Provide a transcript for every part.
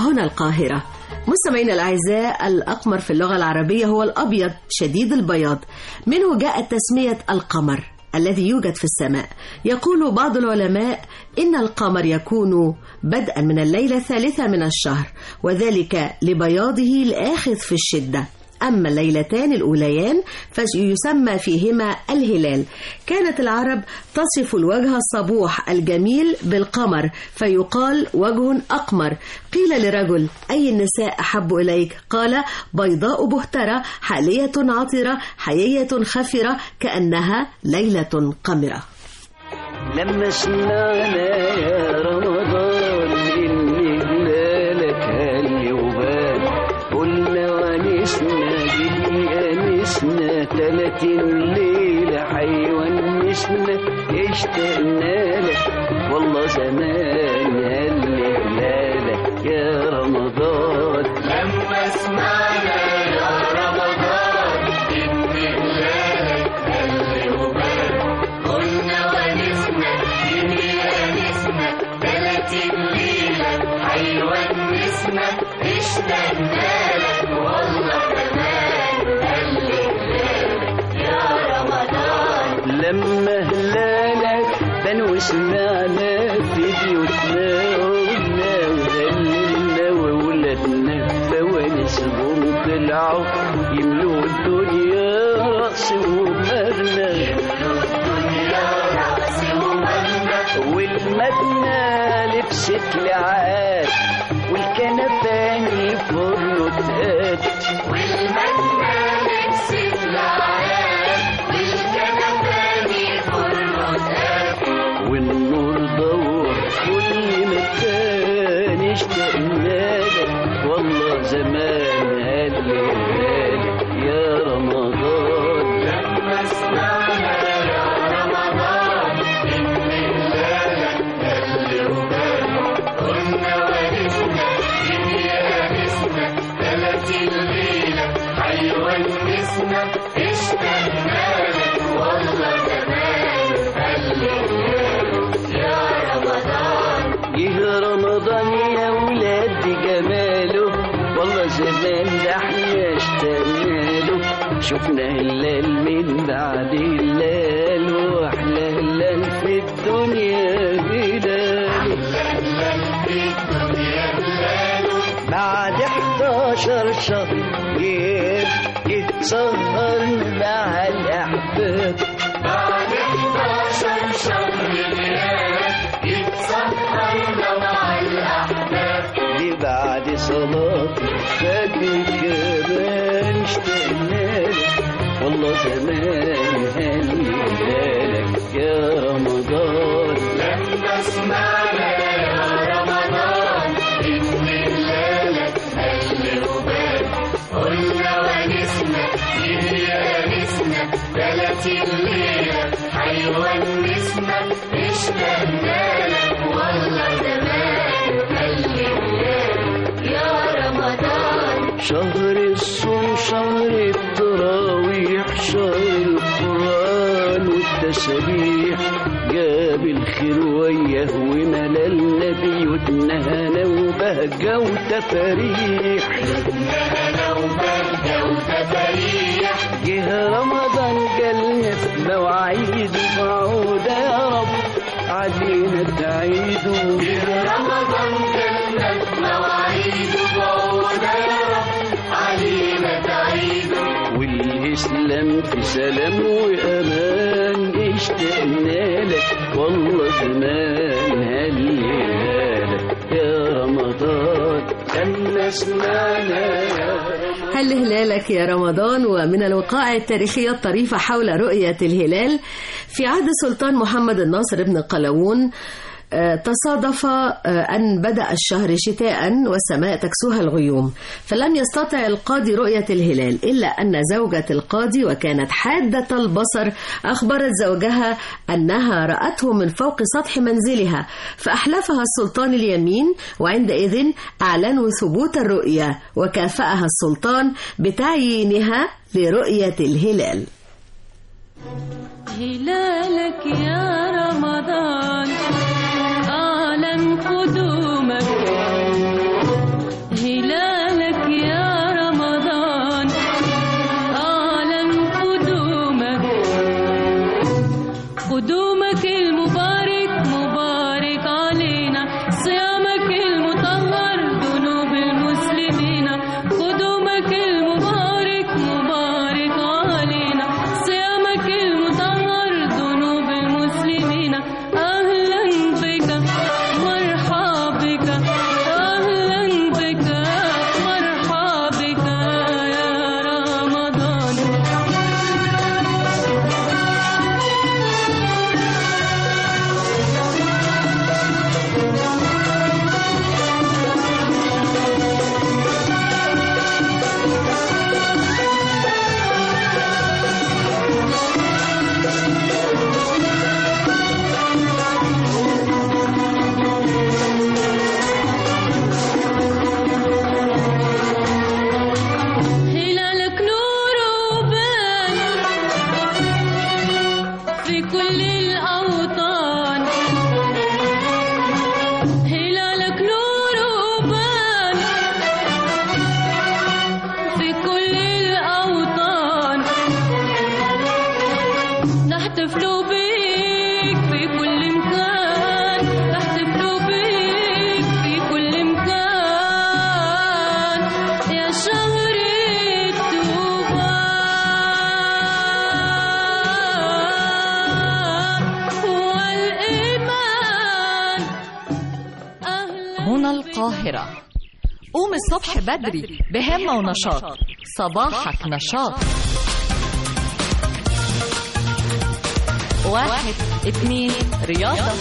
هنا القاهرة مستمعينا الأعزاء الأقمر في اللغة العربية هو الأبيض شديد البياض منه جاءت تسمية القمر الذي يوجد في السماء يقول بعض العلماء إن القمر يكون بدءا من الليلة الثالثة من الشهر وذلك لبياضه الآخذ في الشدة أما الليلتان الأوليان فيسمى فيهما الهلال كانت العرب تصف الوجه الصبوح الجميل بالقمر فيقال وجه أقمر قيل لرجل أي النساء أحب إليك قال بيضاء بهترة حالية عطرة حيية خفرة كأنها ليلة قمرة لما سمعنا يا رمضان إن هلالك هل يبان قلنا ونسنا جدي أنسنا تلاتين ليلة حيونسنا اشتقنا لك والله زمان هل هلالك يا رمضان لما سمعنا يا رمضان إن هلالك هل يبان قلنا ونسنا إني أنسنا تلاتين ليلة حيونسنا اشتقنا لك والله زمان هل هلالك يا رمضان لما هلالك بان وسمعنا في بيوتنا قلنا وهللنا وولادنا فوانسهم طلعوا يملوا الدنيا رأس ومرنا الدنيا رأس ومنا والمبنى لبست لعاد والكنباني فرن تقاد والمنى لبست العيال والكنفاني فرقات والنور ضوء كل مكان اشتقنا لك والله زمان هل هلالك يا رمضان لما سمعنا يا رمضان إن هلالك هل وبان قلنا ورثنا إن أنسنا تلاتين ليلة حيونسنا اشتقنا لك والله زمان هل هلالك يا رمضان جه رمضان يا ولاد جماله والله زمان ده احنا اشتقنا له شفنا هلال من بعد هلال واحلى هلال في الدنيا هلال في الدنيا هلاله بعد 11 شهر جه جه سهرنا مع الأحباب بعد 11 شهر غياب يتسهرنا مع الأحباب دي بعد صلاة الفجر كمان اشتقنا لك والله زمان هنيالك يا رمضان لما سمعنا يا رمضان إن هلالك هل وبان قلنا ونسنا إن أنسنا تلاتين ليلة حيونسنا اشتقنا لك والله زمان هل هلالك يا رمضان شهر الصوم شهر التراويح شهر القرآن والتسبيح جاب الخير وياه ومللنا بيوتنا هنا وبهجة وتفاريح هنا وبهجة وتفاريح جه رمضان جالنا في مواعيد معودة يا رب علينا تعيدوا رمضان جنة مواعيد وعودة يا رب علينا تعيد والإسلام في سلام وأمان اشتقنا لك والله زمان هللك يا رمضان لما سمعنا يا رمضان هل هلالك يا رمضان ومن الوقائع التاريخية الطريفة حول رؤية الهلال في عهد السلطان محمد الناصر بن قلاوون آه، تصادف آه، أن بدأ الشهر شتاء والسماء تكسوها الغيوم فلم يستطع القاضي رؤية الهلال إلا أن زوجة القاضي وكانت حادة البصر أخبرت زوجها أنها رأته من فوق سطح منزلها فأحلفها السلطان اليمين وعندئذ أعلنوا ثبوت الرؤية وكافأها السلطان بتعيينها لرؤية الهلال هلالك يا رمضان أعلن قدومك هنا القاهرة قوم الصبح بدري بهمة ونشاط صباحك نشاط واحد اتنين رياضة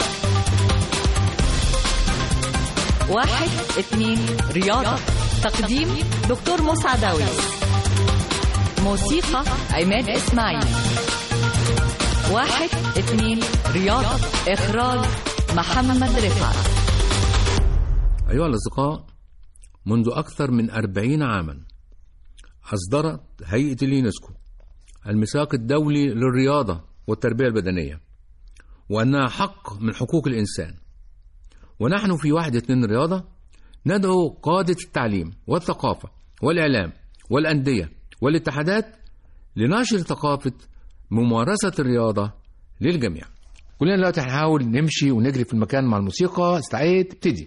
واحد اتنين رياضة تقديم دكتور مسعداوي موسيقى عماد اسماعيل واحد اتنين رياضة اخراج محمد رفعت أيها الأصدقاء منذ أكثر من أربعين عاما أصدرت هيئة اليونسكو الميثاق الدولي للرياضة والتربية البدنية وأنها حق من حقوق الإنسان ونحن في واحد اتنين رياضة ندعو قادة التعليم والثقافة والإعلام والأندية والاتحادات لنشر ثقافة ممارسة الرياضة للجميع كلنا دلوقتي هنحاول نمشي ونجري في المكان مع الموسيقى استعيد ابتدي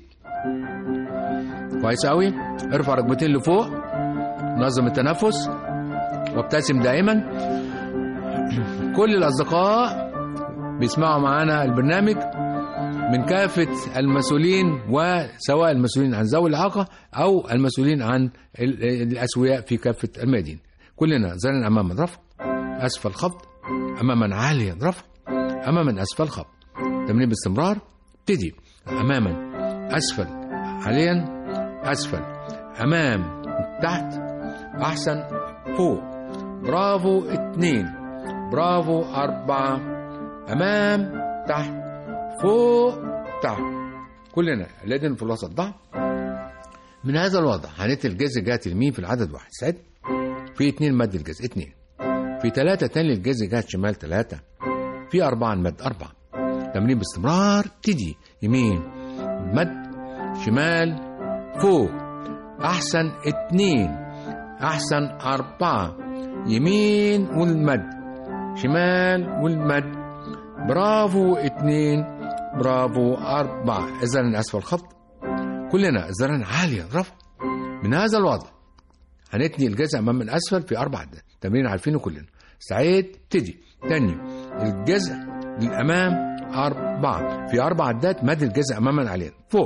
كويس قوي ارفع ركبتين لفوق نظم التنفس وابتسم دائما كل الاصدقاء بيسمعوا معانا البرنامج من كافة المسؤولين وسواء المسؤولين عن ذوي الإعاقة أو المسؤولين عن ال- الأسوياء في كافة الميادين كلنا زرنا أماما رفع أسفل خفض أماما عاليا رفع أماما أسفل خفض تمرين باستمرار ابتدي أماما أسفل حاليا أسفل أمام تحت أحسن فوق برافو اتنين برافو أربعة أمام تحت فوق تحت كلنا اليدين في الوسط ضع من هذا الوضع هنتل الجزء جهة اليمين في العدد واحد سعد في اتنين مد الجزء اتنين في تلاتة تاني الجزء جهة شمال تلاتة في أربعة المد أربعة تمرين باستمرار ابتدي يمين مد شمال فوق أحسن اتنين أحسن أربعة يمين والمد شمال والمد برافو اتنين برافو أربعة الزرن أسفل خط كلنا الزرن عالية رفع من هذا الوضع هنتني الجزء أمام من أسفل في أربع عدات تمرين عارفينه كلنا سعيد ابتدي تاني الجزء للأمام أربعة في أربع عدات مد الجزء أماما علينا فوق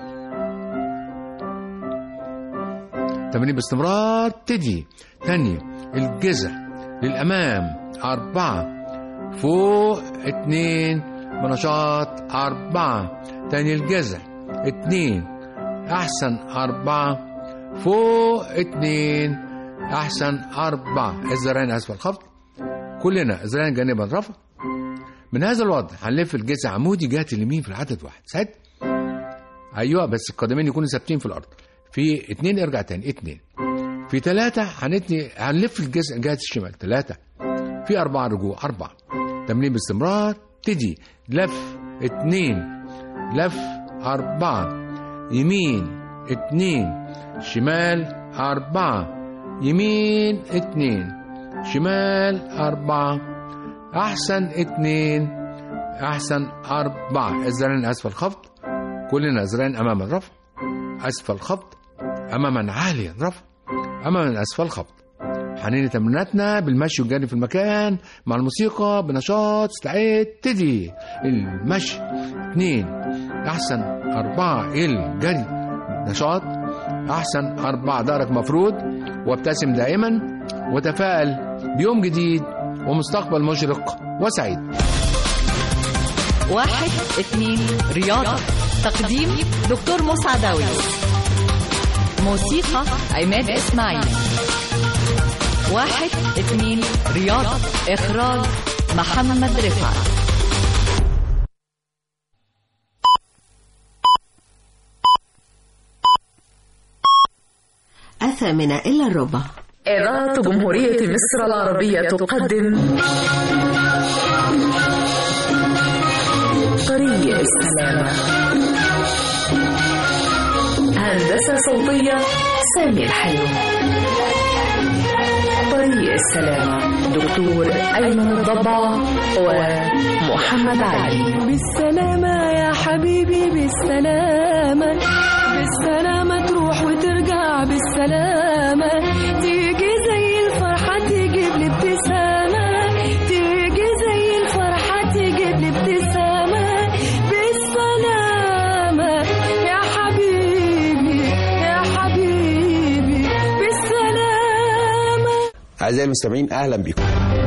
تمرين باستمرار ابتدي تاني الجزء للأمام أربعة فوق اتنين بنشاط أربعة تاني الجزء اتنين أحسن أربعة فوق اتنين أحسن أربعة الزرعين أسفل خفض كلنا الزرعين جانبا رفع من هذا الوضع هنلف الجزء عمودي جهة اليمين في العدد واحد سعد أيوة بس القدمين يكونوا ثابتين في الأرض في اتنين ارجع تاني اتنين في تلاتة هنتني هنلف الجزء جهة الشمال تلاتة في أربعة رجوع أربعة تمرين باستمرار ابتدي لف اتنين لف أربعة يمين اتنين شمال أربعة يمين اتنين شمال أربعة أحسن اتنين أحسن أربعة الزرين أسفل خفض كلنا زرين أمام الرفع أسفل خفض أماما عاليا رفع أماما أسفل خفض حنين تمريناتنا بالمشي والجري في المكان مع الموسيقى بنشاط استعد ابتدي المشي اثنين أحسن أربعة الجري نشاط أحسن أربعة ظهرك مفرود وابتسم دائما وتفائل بيوم جديد ومستقبل مشرق وسعيد واحد اتنين رياضة تقديم دكتور مسعداوي موسيقى عماد اسماعيل واحد اتنين رياضة اخراج محمد رفعت الثامنة إلا الربع إذاعة جمهورية مصر العربية تقدم طريق السلامة هندسة صوتية سامي الحلو طريق السلامة دكتور أيمن الضبع ومحمد علي بالسلامة يا حبيبي بالسلامة بالسلامة تروح وترجع بالسلامة تيجي زي الفرحة تجيب لي ابتسامة تيجي زي الفرحة تجيب لي ابتسامة بالسلامة يا حبيبي أعزائي المستمعين أهلا بكم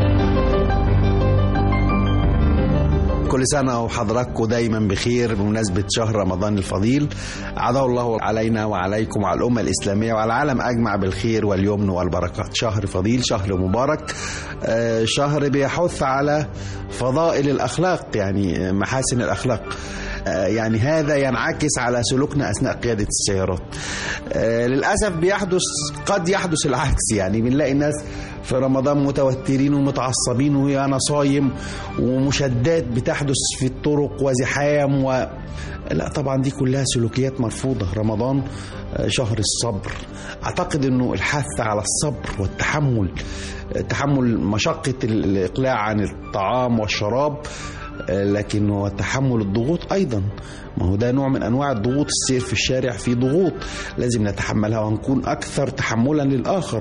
كل سنة وحضراتكم دايما بخير بمناسبة شهر رمضان الفضيل عاده الله علينا وعليكم وعلى الأمة الإسلامية وعلى العالم أجمع بالخير واليمن والبركات شهر فضيل شهر مبارك آه، شهر بيحث على فضائل الأخلاق يعني محاسن الأخلاق آه، يعني هذا ينعكس على سلوكنا أثناء قيادة السيارات آه، للأسف بيحدث قد يحدث العكس يعني بنلاقي الناس في رمضان متوترين ومتعصبين وأنا صايم ومشادات بتحدث في الطرق وزحام و... لا طبعا دي كلها سلوكيات مرفوضة رمضان آه، شهر الصبر أعتقد أنه الحث على الصبر والتحمل آه، تحمل مشقة الإقلاع عن الطعام والشراب آه، لكن هو تحمل الضغوط ايضا ما هو ده نوع من انواع الضغوط السير في الشارع في ضغوط لازم نتحملها ونكون اكثر تحملا للاخر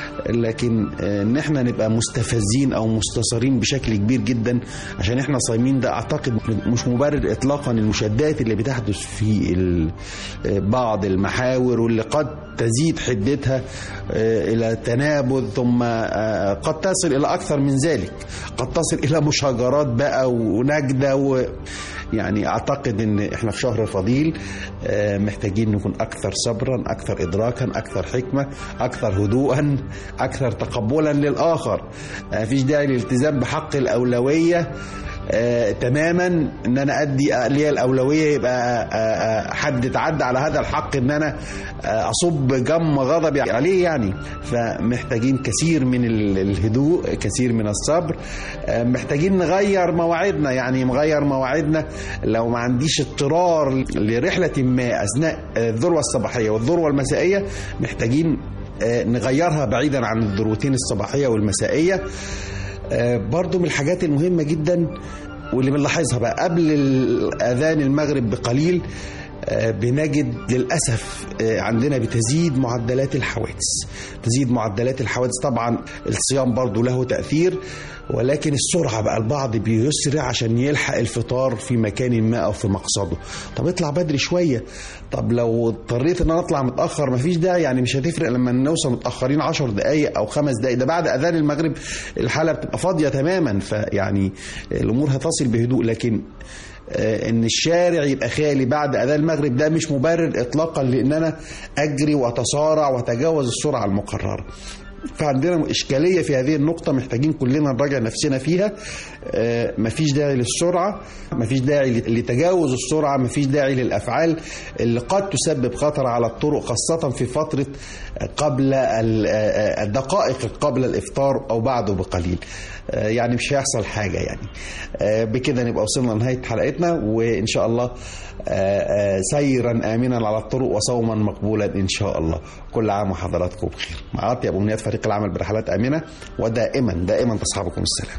لكن آه، ان احنا نبقى مستفزين او مستصرين بشكل كبير جدا عشان احنا صايمين ده اعتقد مش مبرر اطلاقا المشادات اللي بتحدث في ال- آه، بعض المحاور واللي قد تزيد حدتها آه، الى تنابذ ثم آه، قد تصل الى اكثر من ذلك قد تصل الى مشاجرات بقى ونجده و يعني اعتقد ان احنا في شهر فضيل آه، محتاجين نكون اكثر صبرا اكثر ادراكا اكثر حكمه اكثر هدوءا اكثر تقبلا للاخر ما فيش داعي للالتزام بحق الاولويه آه، تماما ان انا ادي ليا الاولويه يبقى آه، آه، حد تعدى على هذا الحق ان انا آه، اصب جم غضبي عليه يعني فمحتاجين كثير من ال- الهدوء كثير من الصبر آه، محتاجين نغير مواعيدنا يعني نغير مواعيدنا لو ما عنديش اضطرار لرحله ما اثناء آه، الذروه الصباحيه والذروه المسائيه محتاجين آه، نغيرها بعيدا عن الذروتين الصباحيه والمسائيه آه، برضو من الحاجات المهمة جدا واللي بنلاحظها بقى قبل ال- أذان المغرب بقليل آه، بنجد للأسف آه، عندنا بتزيد معدلات الحوادث تزيد معدلات الحوادث طبعا الصيام برضو له تأثير ولكن السرعة بقى البعض بيسرع عشان يلحق الفطار في مكان ما أو في مقصده طب اطلع بدري شوية طب لو اضطريت ان انا اطلع متأخر مفيش داعي يعني مش هتفرق لما نوصل متأخرين عشر دقايق أو خمس دقايق ده بعد أذان المغرب الحالة بتبقى فاضية تماما فيعني الأمور هتصل بهدوء لكن آه، ان الشارع يبقى خالي بعد اذان المغرب ده مش مبرر اطلاقا لان انا اجري واتسارع واتجاوز السرعه المقرره فعندنا إشكالية في هذه النقطة محتاجين كلنا نراجع نفسنا فيها آه، مفيش داعي للسرعة مفيش داعي لتجاوز السرعة مفيش داعي للأفعال اللي قد تسبب خطر على الطرق خاصة في فترة قبل ال- آه، الدقائق قبل الإفطار أو بعده بقليل آه، يعني مش هيحصل حاجة يعني آه، بكده نبقى وصلنا لنهاية حلقتنا وإن شاء الله آه، آه، سيرا آمنا على الطرق وصوما مقبولا إن شاء الله كل عام وحضراتكم بخير مع أطيب أمنيات فريق العمل برحلات آمنة ودائما دائما تصحبكم السلام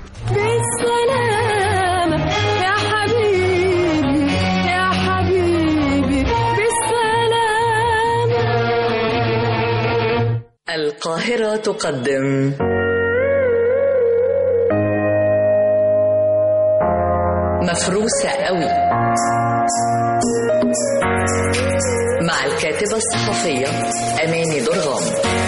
بالسلامة يا حبيبي يا حبيبي بالسلامة القاهرة تقدم مفروسة قوي مع الكاتبة الصحفية أماني درغام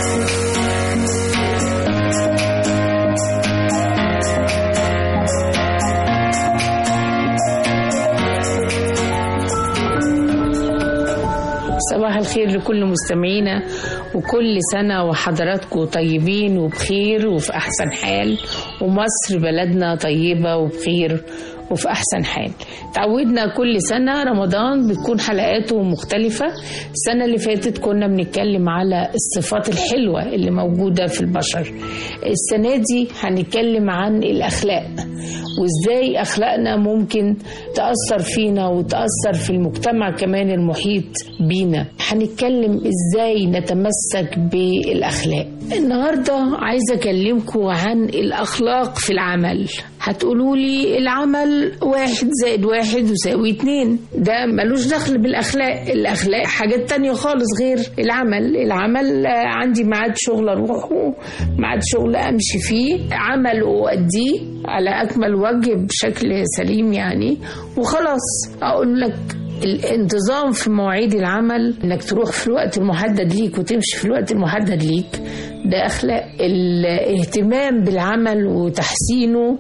صباح الخير لكل مستمعينا وكل سنة وحضراتكم طيبين وبخير وفي أحسن حال ومصر بلدنا طيبة وبخير وفي أحسن حال تعودنا كل سنة رمضان بتكون حلقاته مختلفة السنة اللي فاتت كنا بنتكلم على الصفات الحلوة اللي موجودة في البشر السنة دي هنتكلم عن الأخلاق وإزاي أخلاقنا ممكن تأثر فينا وتأثر في المجتمع كمان المحيط بينا هنتكلم إزاي نتمسك بالأخلاق النهاردة عايزة أكلمكم عن الأخلاق في العمل هتقولوا لي العمل واحد زائد واحد يساوي اتنين ده ملوش دخل بالأخلاق الأخلاق حاجات تانية خالص غير العمل العمل آه، عندي ميعاد شغل أروحه ميعاد شغل أمشي فيه عمل أؤديه على أكمل وجه بشكل سليم يعني وخلاص أقول لك الانتظام في مواعيد العمل انك تروح في الوقت المحدد ليك وتمشي في الوقت المحدد ليك ده اخلاق الاهتمام بالعمل وتحسينه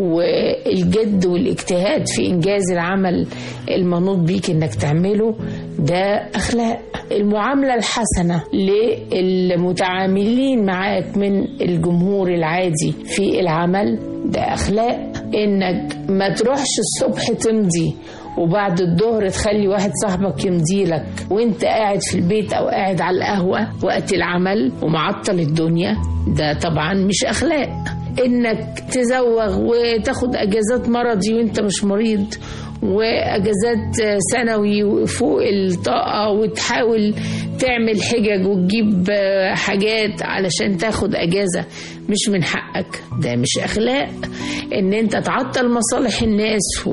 والجد والاجتهاد في انجاز العمل المنوط بيك انك تعمله ده اخلاق المعامله الحسنه للمتعاملين معاك من الجمهور العادي في العمل ده اخلاق انك ما تروحش الصبح تمضي وبعد الظهر تخلي واحد صاحبك يمضي لك وانت قاعد في البيت او قاعد على القهوه وقت العمل ومعطل الدنيا ده طبعا مش اخلاق انك تزوغ وتاخد اجازات مرضي وانت مش مريض واجازات سنوي فوق الطاقه وتحاول تعمل حجج وتجيب حاجات علشان تاخد اجازه مش من حقك ده مش اخلاق ان انت تعطل مصالح الناس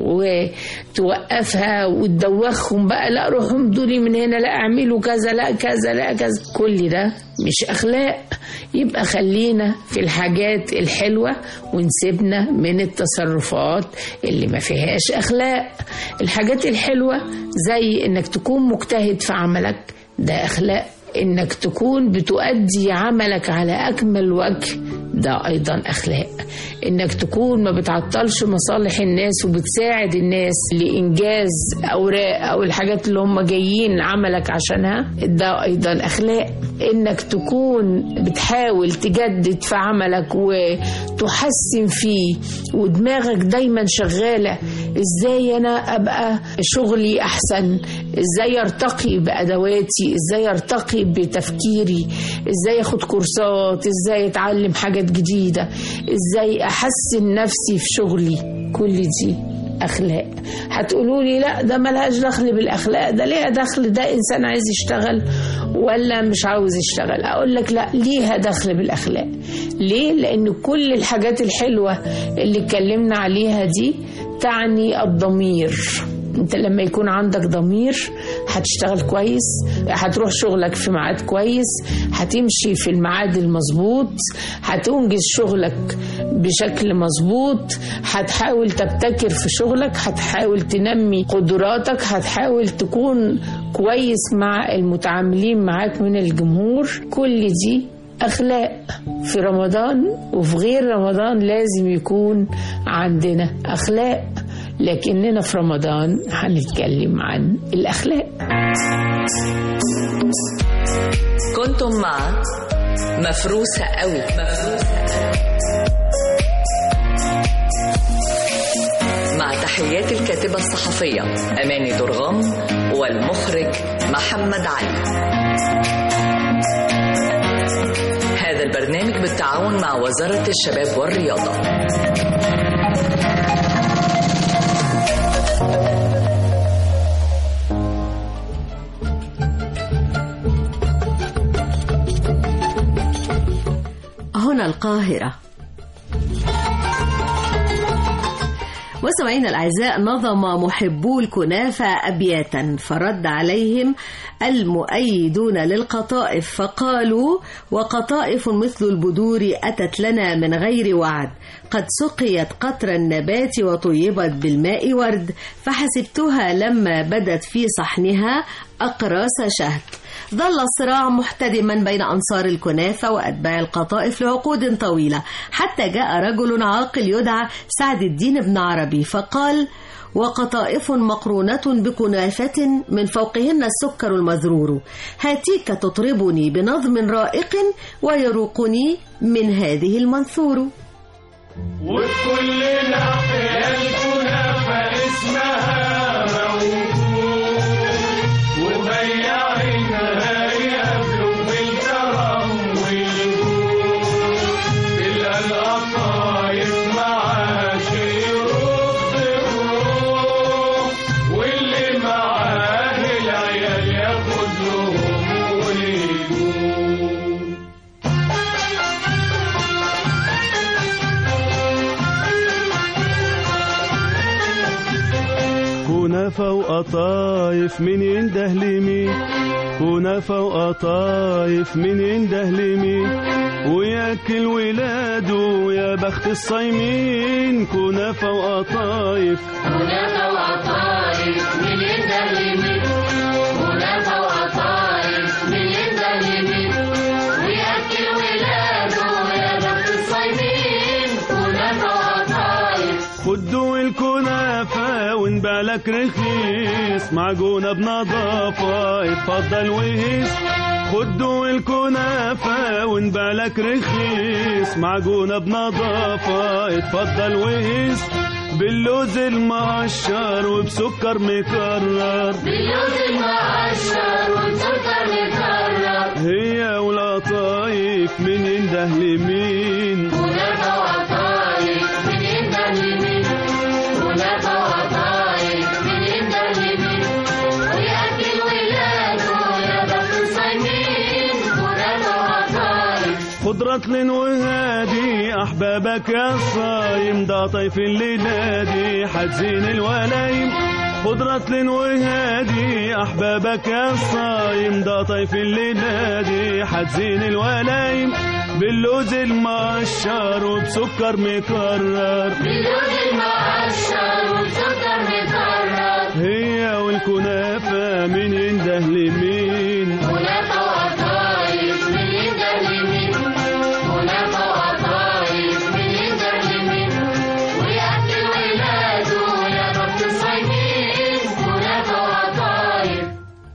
وتوقفها وتدوخهم بقى لا روحوا امدولي من هنا لا اعملوا كذا لا كذا لا كذا كل ده مش اخلاق يبقى خلينا في الحاجات الحلوه ونسيبنا من التصرفات اللي ما فيهاش اخلاق الحاجات الحلوه زي انك تكون مجتهد في عملك ده اخلاق انك تكون بتؤدي عملك على اكمل وجه ده ايضا اخلاق انك تكون ما بتعطلش مصالح الناس وبتساعد الناس لانجاز اوراق او الحاجات اللي هم جايين عملك عشانها ده ايضا اخلاق انك تكون بتحاول تجدد في عملك وتحسن فيه ودماغك دايما شغاله ازاي انا ابقى شغلي احسن ازاي ارتقي بادواتي ازاي ارتقي بتفكيري ازاي اخد كورسات ازاي اتعلم حاجات جديده ازاي احسن نفسي في شغلي كل دي اخلاق هتقولوا لي لا ده ملهاش دخل بالاخلاق ده ليها دخل ده انسان عايز يشتغل ولا مش عاوز يشتغل اقول لك لا ليها دخل بالاخلاق ليه لان كل الحاجات الحلوه اللي اتكلمنا عليها دي تعني الضمير انت لما يكون عندك ضمير هتشتغل كويس هتروح شغلك في ميعاد كويس هتمشي في الميعاد المظبوط هتنجز شغلك بشكل مظبوط هتحاول تبتكر في شغلك هتحاول تنمي قدراتك هتحاول تكون كويس مع المتعاملين معاك من الجمهور كل دي أخلاق في رمضان وفي غير رمضان لازم يكون عندنا أخلاق لكننا في رمضان هنتكلم عن الأخلاق كنتم مع مفروسة قوي مفروسة مع تحيات الكاتبة الصحفية أماني درغام والمخرج محمد علي هذا البرنامج بالتعاون مع وزارة الشباب والرياضة هنا القاهرة مستمعينا الأعزاء نظم محبو الكنافة أبياتا فرد عليهم المؤيدون للقطائف فقالوا وقطائف مثل البدور أتت لنا من غير وعد قد سقيت قطر النبات وطيبت بالماء ورد فحسبتها لما بدت في صحنها أقراص شهد ظل الصراع محتدما بين أنصار الكنافة وأتباع القطائف لعقود طويلة حتى جاء رجل عاقل يدعى سعد الدين بن عربي فقال وقطائف مقرونة بكنافة من فوقهن السكر المذرور هاتيك تطربني بنظم رائق ويروقني من هذه المنثور وكل ناحية الكنافة اسمها موجود وبياعينها يقابلوا بالكرم والجود تلقى القطايف معاها شي يرد الروح واللي معاه العيال ياخد لهم ويجود كنافة وقطايف من ينده لمين كنافة وقطايف من ينده لمين وياكل ولاده يا بخت الصايمين كنافة وقطايف كنافة وقطايف من ينده لمين كنافة وقطايف من ينده لمين ويأكل ولاده يا بخت الصايمين كنافة وقطايف خدوا الكنافة ونبيع لك رخيص معجونة بنظافة اتفضل وهيس خدوا الكنافة ونبيع لك رخيص معجونة بنظافة اتفضل وهيس باللوز المقشر وبسكر مكرر باللوز المقشر والسكر مكرر هي والقطايف من ينده لمين كنافة وقطايف من ينده لمين كنافة وقطايف من ينده لمين ويأكل ولاده يا بخت الصايمين كنافة وقطايف خد رطل وهادي احبابك يا صايم ده طيف الليله دي حتزين الولايم خد رطل وهادي احبابك يا صايم ده طيف الليله دي حتزين الولايم باللوز المقشر وبسكر مكرر باللوز المقشر والسكر مكرر هي والكنافه من ينده لمين كنافة وقطايف من ينده لمين كنافة وقطايف من ينده لمين ويأكل ولاده يا بخت الصايمين كنافة وقطايف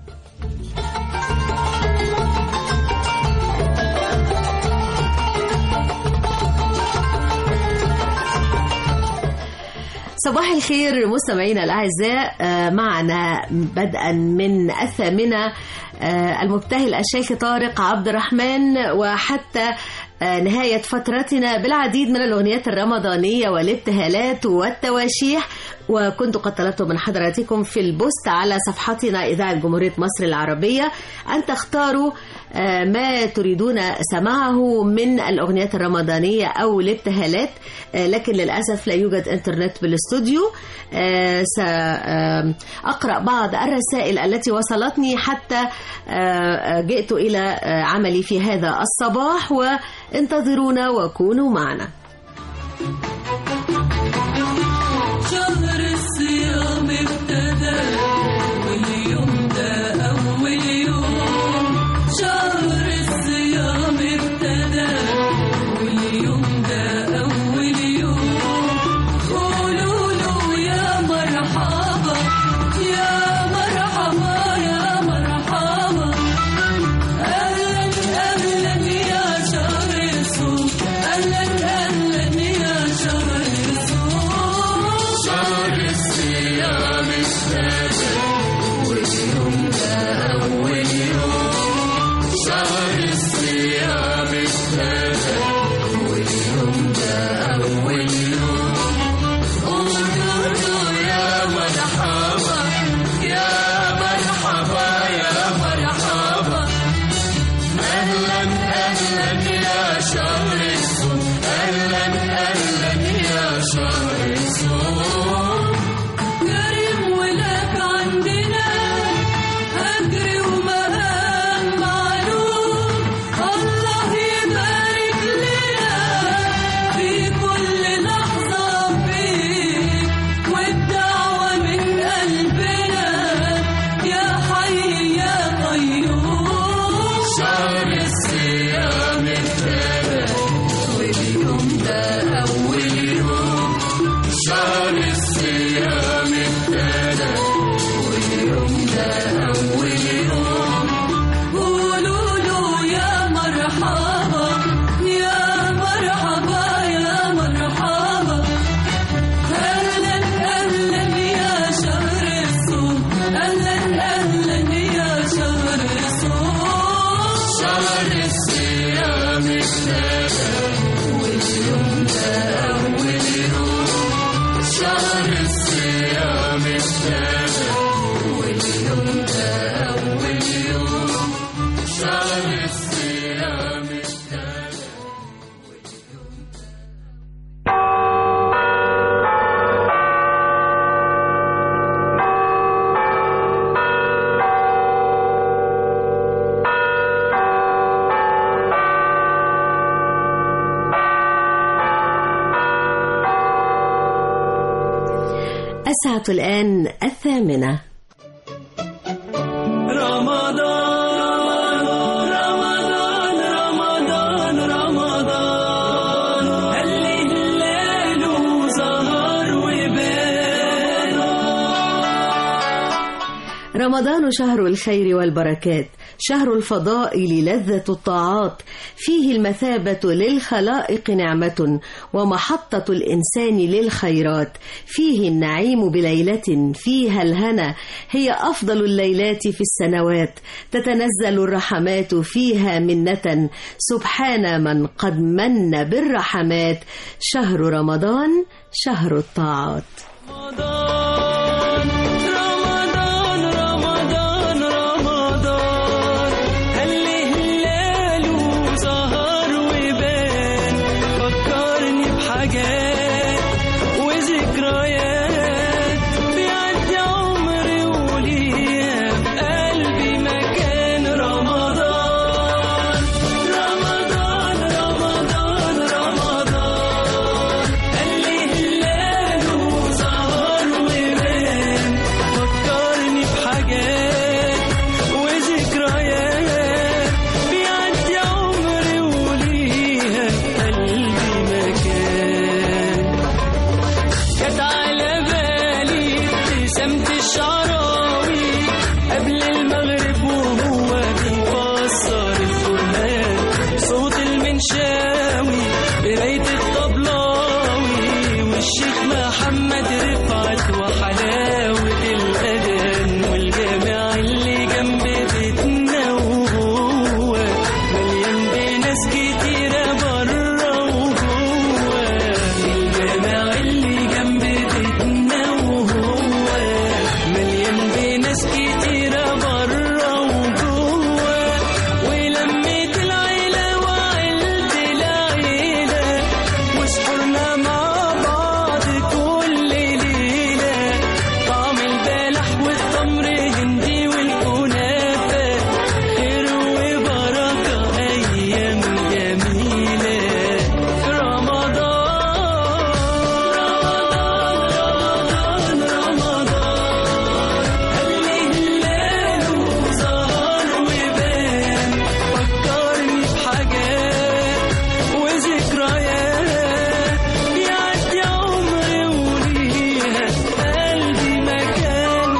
صباح الخير مستمعينا الأعزاء آه، معنا بدءا من الثامنة آه، المبتهل الشيخ طارق عبد الرحمن وحتى آه، نهاية فترتنا بالعديد من الأغنيات الرمضانية والابتهالات والتواشيح وكنت قد طلبت من حضراتكم في البوست على صفحتنا إذاعة جمهورية مصر العربية أن تختاروا آه، ما تريدون سماعه من الأغنيات الرمضانية أو الابتهالات آه، لكن للأسف لا يوجد إنترنت بالاستوديو آه، سأقرأ بعض الرسائل التي وصلتني حتى آه، جئت إلى آه، عملي في هذا الصباح وانتظرونا وكونوا معنا شهر الصيام ابتدى واليوم ده أول يوم شهر الصيام ابتدى واليوم ده أول يوم قولوا له يا مرحبا يا مرحبا يا مرحبا أهلا أهلا يا شهر الصوم أهلا أهلا يا شهر الصوم شهر الصيام ابتدى واليوم ده أول يوم شهر الصيام ابتدى واليوم ده أول يوم قولوا له يا مرحبا يا مرحبا يا مرحبا أهلا أهلا يا شهر الصوم أهلا أهلا يا شهر الصوم كريم ولك عندنا أجر ومهام معلوم الله يبارك لنا في كل لحظة فيك والدعوة من قلبنا يا حي يا قيوم شهر الصيام ابتدى واليوم ده أول يوم شهر الصيام ابتدى واليوم ده أول يوم قولوا له يا مرحبا يا مرحبا يا مرحبا أهلا أهلا يا شهر الصوم أهلا أهلا يا شهر الصوم شهر الصيام ابتدى واليوم ده أول يوم شهر الصيام ابتدى واليوم ده أول يوم شهر الصيام ابتدى والساعة الآن الثامنة رمضان رمضان رمضان رمضان هل هلاله ظهر وبان رمضان شهر الخير والبركات شهر الفضائل لذة الطاعات فيه المثابة للخلائق نعمة ومحطة الإنسان للخيرات فيه النعيم بليلة فيها الهنا هي أفضل الليلات في السنوات تتنزل الرحمات فيها منة سبحان من قد من بالرحمات شهر رمضان شهر الطاعات رمضان رمضان رمضان هل هلاله ظهر وبان فكرني بحاجات وذكريات بيعدي عمري وليها في قلبي مكان رمضان رمضان رمضان رمضان هل هلاله ظهر وبان فكرني بحاجات وذكريات بيعدي عمري وليها في قلبي مكان جت على بالي ابتسامة الشعراوي قبل المغرب وهو بيفسر القرآن صوت المنشاوي قراية الطبلاوي والشيخ محمد رفعت وحلاوة الأذان والجامع اللي جنب بيتنا وهو مليان بناس كتيرة برا وجوه الجامع اللي جنب بيتنا وهو مليان بناس كتيرة برا وجوه ولميت العيلة وعيلة العيلة وسحرنا مع بعض كل ليلة طعم البلح والتمر هندي والكنافة خير وبركة أيام جميلة في رمضان رمضان رمضان هل هلاله ظهر وبان فكرني بحاجات وذكريات بيعدي عمري وليها في قلبي مكان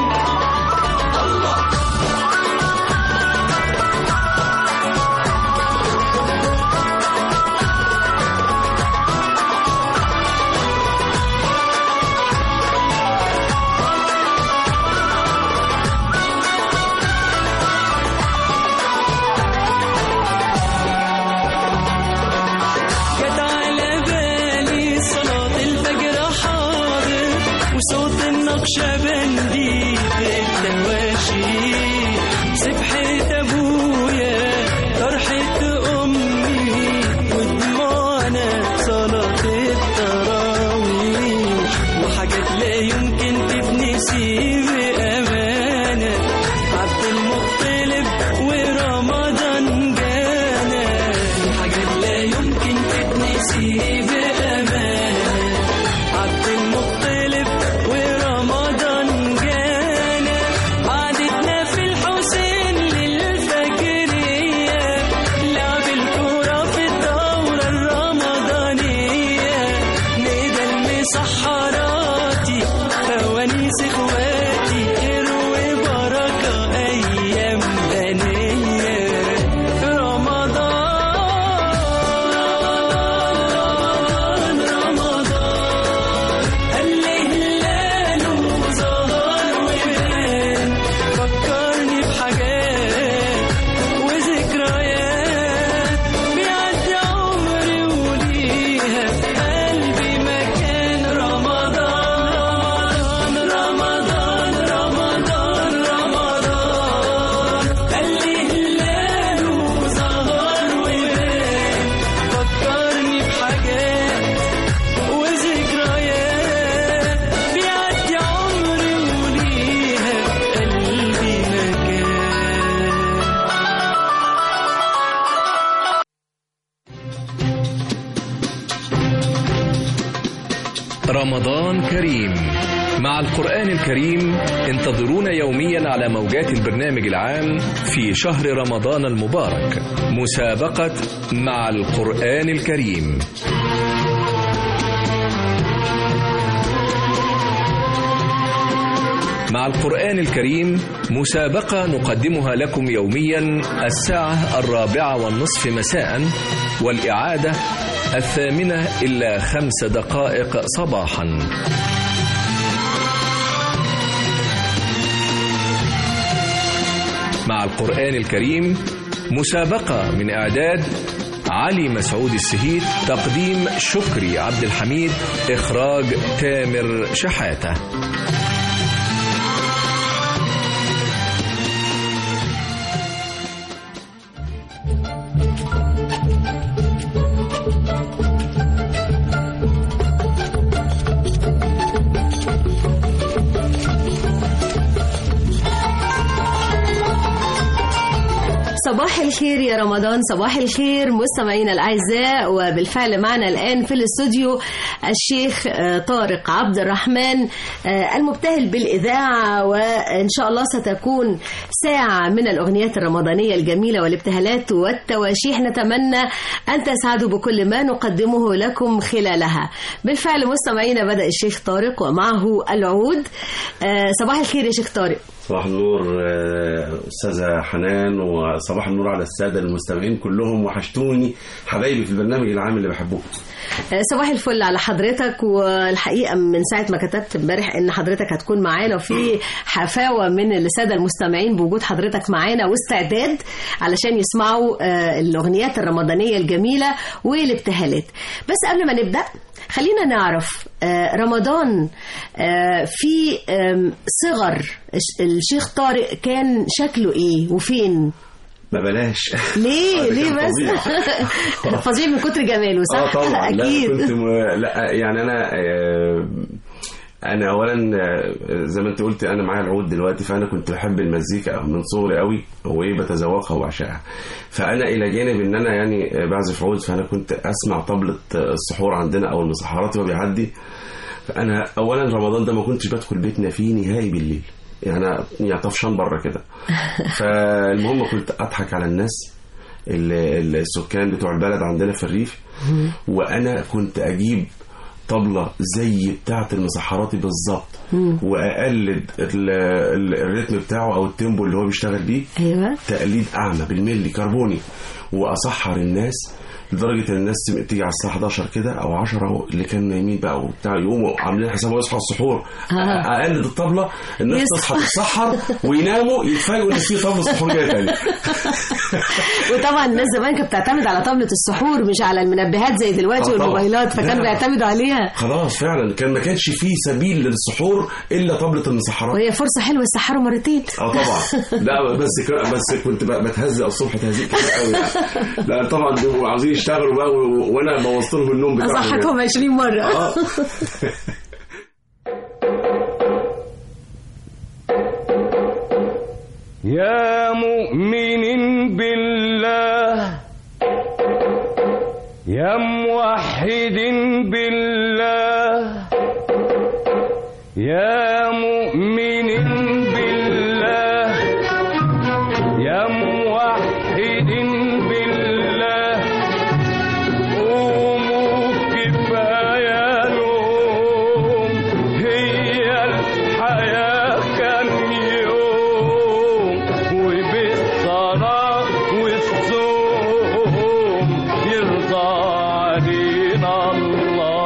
جت على بالي صلاة الفجر حاضر وصوت النقشبندي في التواشي سبحة أبويا فرحة أمي ودموعنا صلاة التراويح وحاجات لا يمكن تتنسي بأمانة عبد المطلب ورمضان جانا حاجات لا يمكن تتنسي بأمانة عبد المطلب ورمضان جانا قعدتنا في الحسين للفجرية لعب الكورة في الدورة الرمضانية ندى المسحراتي فوانيس اخواتي خير وبركة أيام هنية في رمضان رمضان هل هلاله ظهر وبان فكرني بحاجات وذكريات بيعدي عمري وليها في قلبي مكان رمضان رمضان رمضان رمضان هل هلاله ظهر وبان فكرني بحاجات وذكريات بيعدي عمري وليها في قلبي مكان رمضان كريم مع القرآن الكريم انتظرونا يوميا على موجات البرنامج العام في شهر رمضان المبارك مسابقة مع القرآن الكريم مع القرآن الكريم مسابقة نقدمها لكم يوميا الساعة الرابعة والنصف مساء والإعادة الثامنة إلا خمس دقائق صباحا مع القرآن الكريم مسابقة من إعداد علي مسعود السهيد تقديم شكري عبد الحميد إخراج تامر شحاتة صباح الخير يا رمضان صباح الخير مستمعينا الاعزاء وبالفعل معنا الان في الاستوديو الشيخ آه، طارق عبد الرحمن آه، المبتهل بالاذاعه وان شاء الله ستكون ساعه من الاغنيات الرمضانيه الجميله والابتهالات والتواشيح نتمنى ان تسعدوا بكل ما نقدمه لكم خلالها بالفعل مستمعينا بدا الشيخ طارق ومعه العود آه، صباح الخير يا شيخ طارق صباح النور آه، أستاذة حنان وصباح النور على السادة المستمعين كلهم وحشتوني حبايبي في البرنامج العام اللي بحبوه صباح الفل على حضرتك والحقيقه من ساعه ما كتبت امبارح ان حضرتك هتكون معانا وفي حفاوه من الساده المستمعين بوجود حضرتك معانا واستعداد علشان يسمعوا آه، الاغنيات الرمضانيه الجميله والابتهالات بس قبل ما نبدا خلينا نعرف آه، رمضان آه، في آم، صغر الش- الشيخ طارق كان شكله ايه وفين ما بلاش ليه آه، ده ليه كان بس فظيع. فظيع من كتر جماله صح اه طبعا لا اكيد كنت م... لا يعني انا آه، انا اولا آه، زي ما انت قلت انا معايا العود دلوقتي فانا كنت بحب المزيكا من صغري قوي وايه بتذوقها وبعشقها فانا الى جانب ان انا يعني آه، بعزف عود فانا كنت اسمع طبلة آه، السحور عندنا او المسحرات وهو بيعدي فانا اولا رمضان ده ما كنتش بدخل بيتنا فيه نهائي بالليل يعني أنا يعني طفشان بره كده فالمهم كنت اضحك على الناس ال- السكان بتوع البلد عندنا في الريف وانا كنت اجيب طبلة زي بتاعة المسحراتي بالظبط واقلد ال- ال- الريتم بتاعه او التيمبو اللي هو بيشتغل بيه ايوه تقليد اعمى بالملي كربوني واسحر الناس لدرجه ان الناس تيجي على الساعه 11 كده او 10 اللي كانوا نايمين بقى وبتاع يقوموا عاملين حسابهم يصحوا السحور آه. اقلد الطبله الناس يصحى. تصحى تتسحر ويناموا يتفاجئوا ان في طبله سحور جايه تاني وطبعا الناس زمان كانت بتعتمد على طبلة السحور مش على المنبهات زي دلوقتي آه طبعا. والموبايلات فكانوا لا. بيعتمدوا عليها خلاص فعلا كان ما كانش فيه سبيل للسحور الا طبله المسحرات وهي فرصة حلوة يسحروا مرتين اه طبعا لا بس ك- بس كنت بقى بتهزق الصبح تهزيق كتير قوي يعني. لا طبعا بيبقوا عاوزين يشتغلوا بقى و- وانا بوظت لهم النوم بتاعهم أصحكم 20 مرة آه. يا مؤمن بالله يا موحد بالله يا مؤمن بالله يا موحد بالله قوموا كفاية نوم هي الحياة كم يوم وبالصلاة والصوم يرضى علينا الله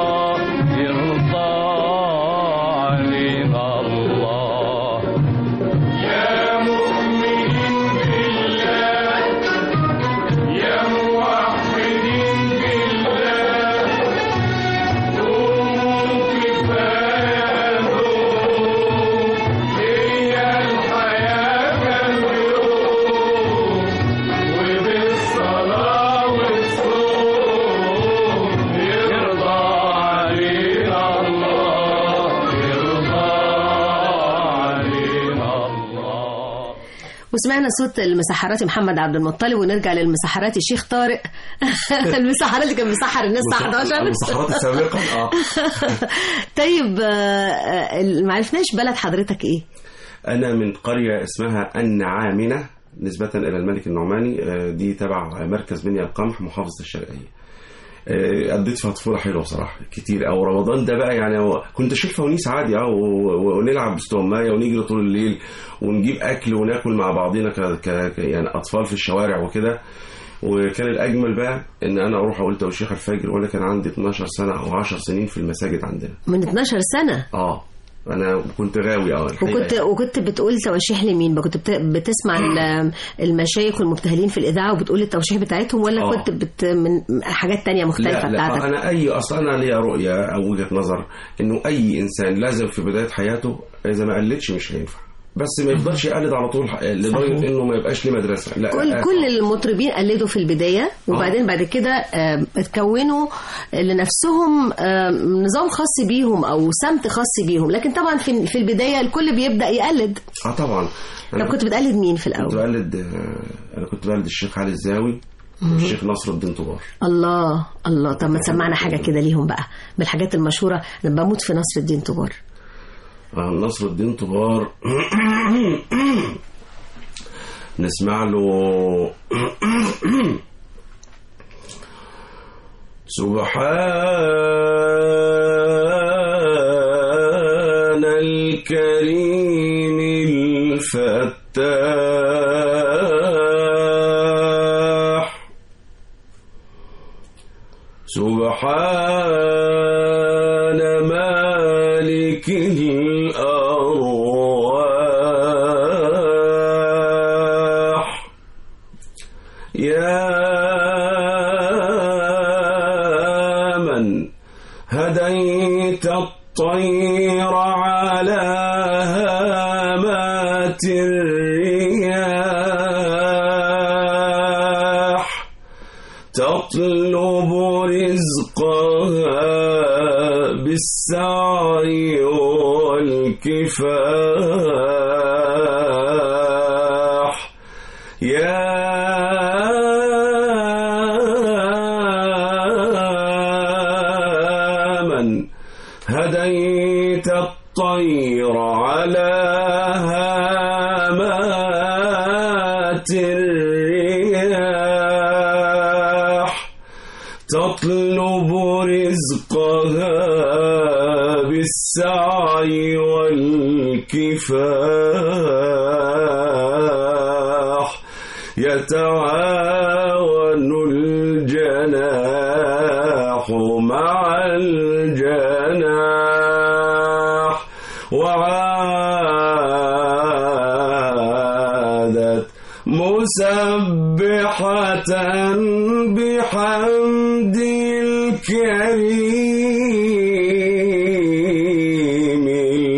وسمعنا صوت المسحراتي محمد عبد المطلب ونرجع للمسحراتي الشيخ طارق المسحرات اللي كان مسحر الناس الساعه 11 المسحرات السابقة اه طيب آه، آه، ما عرفناش بلد حضرتك ايه أنا من قرية اسمها النعامنة نسبة إلى الملك النعماني آه، دي تبع مركز بني القمح محافظة الشرقية آه، قضيت فيها طفولة حلوة صراحة كتير أو رمضان ده بقى يعني هو- كنت أشيل فوانيس عادي اه و- و- ونلعب باستغماية ونجري طول الليل ونجيب أكل وناكل مع بعضينا ك... ك... ك- يعني أطفال في الشوارع وكده وكان الأجمل بقى إن أنا أروح أقول توشيح الفجر وأنا كان عندي 12 سنة أو 10 سنين في المساجد عندنا من 12 سنه اه أنا كنت غاوي اه الحقيقة وكنت وكنت بتقول توشيح لمين بقى كنت بت- بتسمع ال- المشايخ والمبتهلين في الاذاعه وبتقول التوشيح بتاعتهم ولا آه. كنت بت من حاجات تانية مختلفه لا لا بتاعتك انا اي اصلا انا ليا رؤيه او وجهه نظر انه اي انسان لازم في بدايه حياته اذا ما قلدش مش هينفع بس ما يفضلش يقلد على طول لدرجه انه ما يبقاش ليه مدرسه لا كل آه، كل المطربين قلدوا في البدايه وبعدين بعد كده آه، اتكونوا لنفسهم آه، نظام خاص بيهم او سمت خاص بيهم لكن طبعا في في البدايه الكل بيبدا يقلد اه طبعا طب كنت بتقلد مين في كنت الاول بقلد آه، انا كنت بقلد الشيخ علي الزاوي مهم. والشيخ نصر الدين طبار الله الله طب ما تسمعنا حاجه كده ليهم بقى من الحاجات المشهوره انا بموت في نصر الدين طبار آه، نصر الدين طبار نسمع له سبحان الكريم الفتاح سبحان مالك الأرواح يا من هديت الطير على هامات الرياح تطلب رزقها بالسعي والكفاح يا من هديت الطير على هامات الرياح تطلب رزقها بالسعي والكفاح يتعاون الجناح مع الجناح وعادت مسبحة بحمد الكريم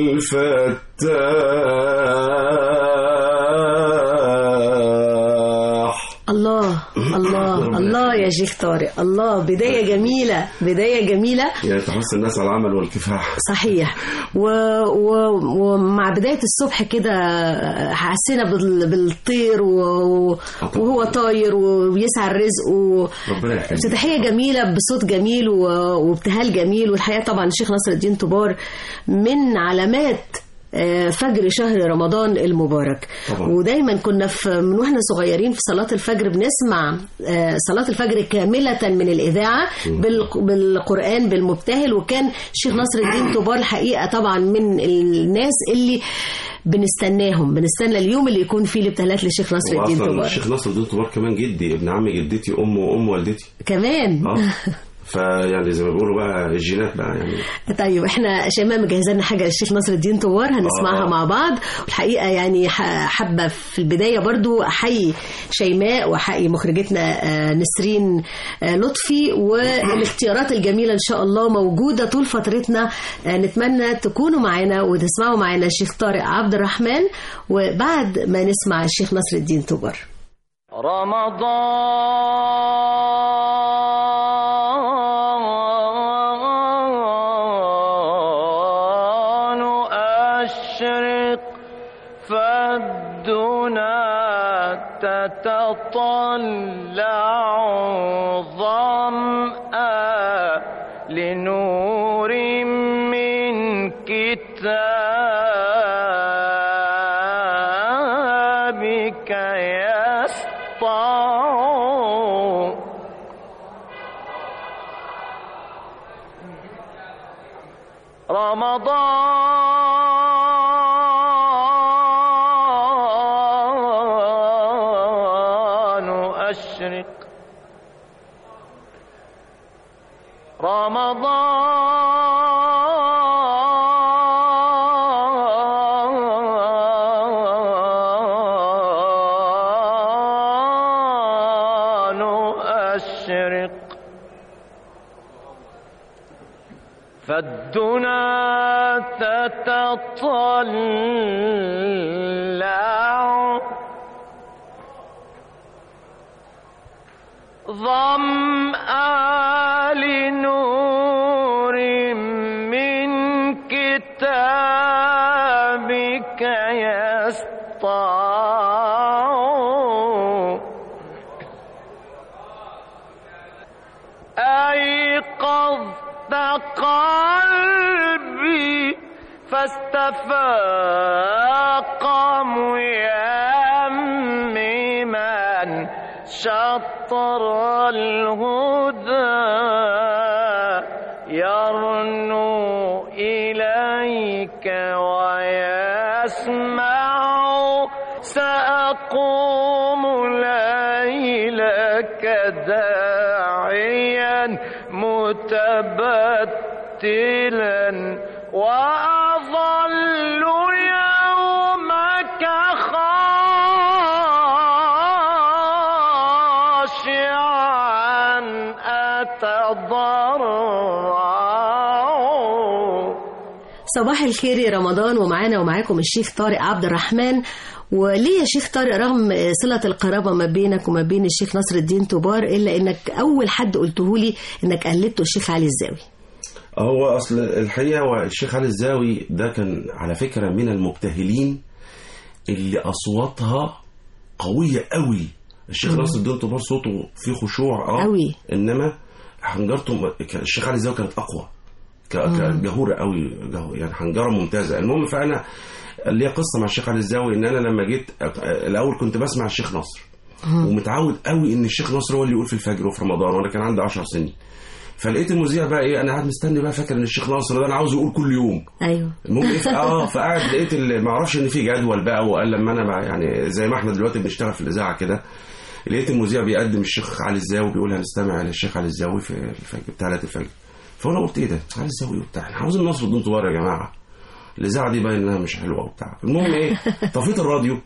الفتاح الله الله الله يا شيخ طارق الله بدايه جميله بدايه جميله يعني تحث الناس على العمل والكفاح صحيح و... و... ومع بداية الصبح كده حسينا بال... بالطير و... وهو طاير ويسعى الرزق و... ربنا يخليك افتتاحية جميلة بصوت جميل و... وابتهال جميل والحقيقة طبعا الشيخ نصر الدين طبار من علامات آه، فجر شهر رمضان المبارك طبعا. ودايما كنا في من واحنا صغيرين في صلاة الفجر بنسمع آه، صلاة الفجر كاملة من الإذاعة بال- بالقرآن بالمبتهل وكان الشيخ نصر الدين طبار الحقيقة طبعا من الناس اللي بنستناهم بنستنى اليوم اللي يكون فيه الابتهالات للشيخ نصر الدين واصلا طبار الشيخ نصر الدين طبار كمان جدي ابن عم جدتي امه وام والدتي كمان اه فيعني زي ما بيقولوا بقى الجينات بقى يعني طيب احنا شيماء مجهزه لنا حاجه للشيخ نصر الدين طوار هنسمعها آه. مع بعض والحقيقه يعني ح- حابه في البدايه برضو احيي شيماء واحيي مخرجتنا آه، نسرين آه، لطفي والاختيارات الجميله ان شاء الله موجوده طول فترتنا آه، نتمنى تكونوا معانا وتسمعوا معانا الشيخ طارق عبد الرحمن وبعد ما نسمع الشيخ نصر الدين طوبار رمضان أشرق فالدنا تتطلع ظمأ لنور من كتابك يسطع رمضان أشرق رمضان أشرق فالدنا تتطلع ظمأ لنور من كتابك يسطع أيقظت قلبي فاستفاق ميمما شطر الهدى يرنو إليك ويسمع سأقوم ليلك داعيا متبتلا وأظل يومك خاشعا أتضرع صباح الخير يا رمضان ومعانا ومعاكم الشيخ طارق عبد الرحمن وليه يا شيخ طارق رغم صلة القرابة ما بينك وما بين الشيخ نصر الدين طبار إلا إنك أول حد قلته لي إنك قلدته الشيخ علي الزاوي هو اصل الحقيقه هو الشيخ علي الزاوي ده كان على فكره من المبتهلين اللي اصواتها قويه قوي الشيخ مم. ناصر الدين طبار صوته فيه خشوع اه قوي. انما حنجرته م- كان- الشيخ علي الزاوي كانت اقوى ك- مم. كجهوره قوي جهو- يعني حنجره ممتازه المهم فانا ليا قصه مع الشيخ علي الزاوي ان انا لما جيت أت- الاول كنت بسمع الشيخ نصر ومتعود قوي ان الشيخ نصر هو اللي يقول في الفجر وفي رمضان وانا كان عندي 10 سنين فلقيت المذيع بقى ايه انا قاعد مستني بقى فاكر ان الشيخ ناصر ده انا عاوز يقول كل يوم أيوه المهم ايه اه فقعد لقيت ال- ما اعرفش ان في جدول بقى وقال لما انا بقى يعني زي ما احنا دلوقتي بنشتغل في الاذاعه كده لقيت المذيع بيقدم الشيخ علي الزاوي بيقول هنستمع للشيخ علي الزاوي في الفجر بتاع ليله الفجر فانا قلت ايه ده علي الزاوي وبتاع احنا عاوزين نصر الدين طوار يا جماعه الاذاعه دي باين انها مش حلوه وبتاع المهم ايه طفيت الراديو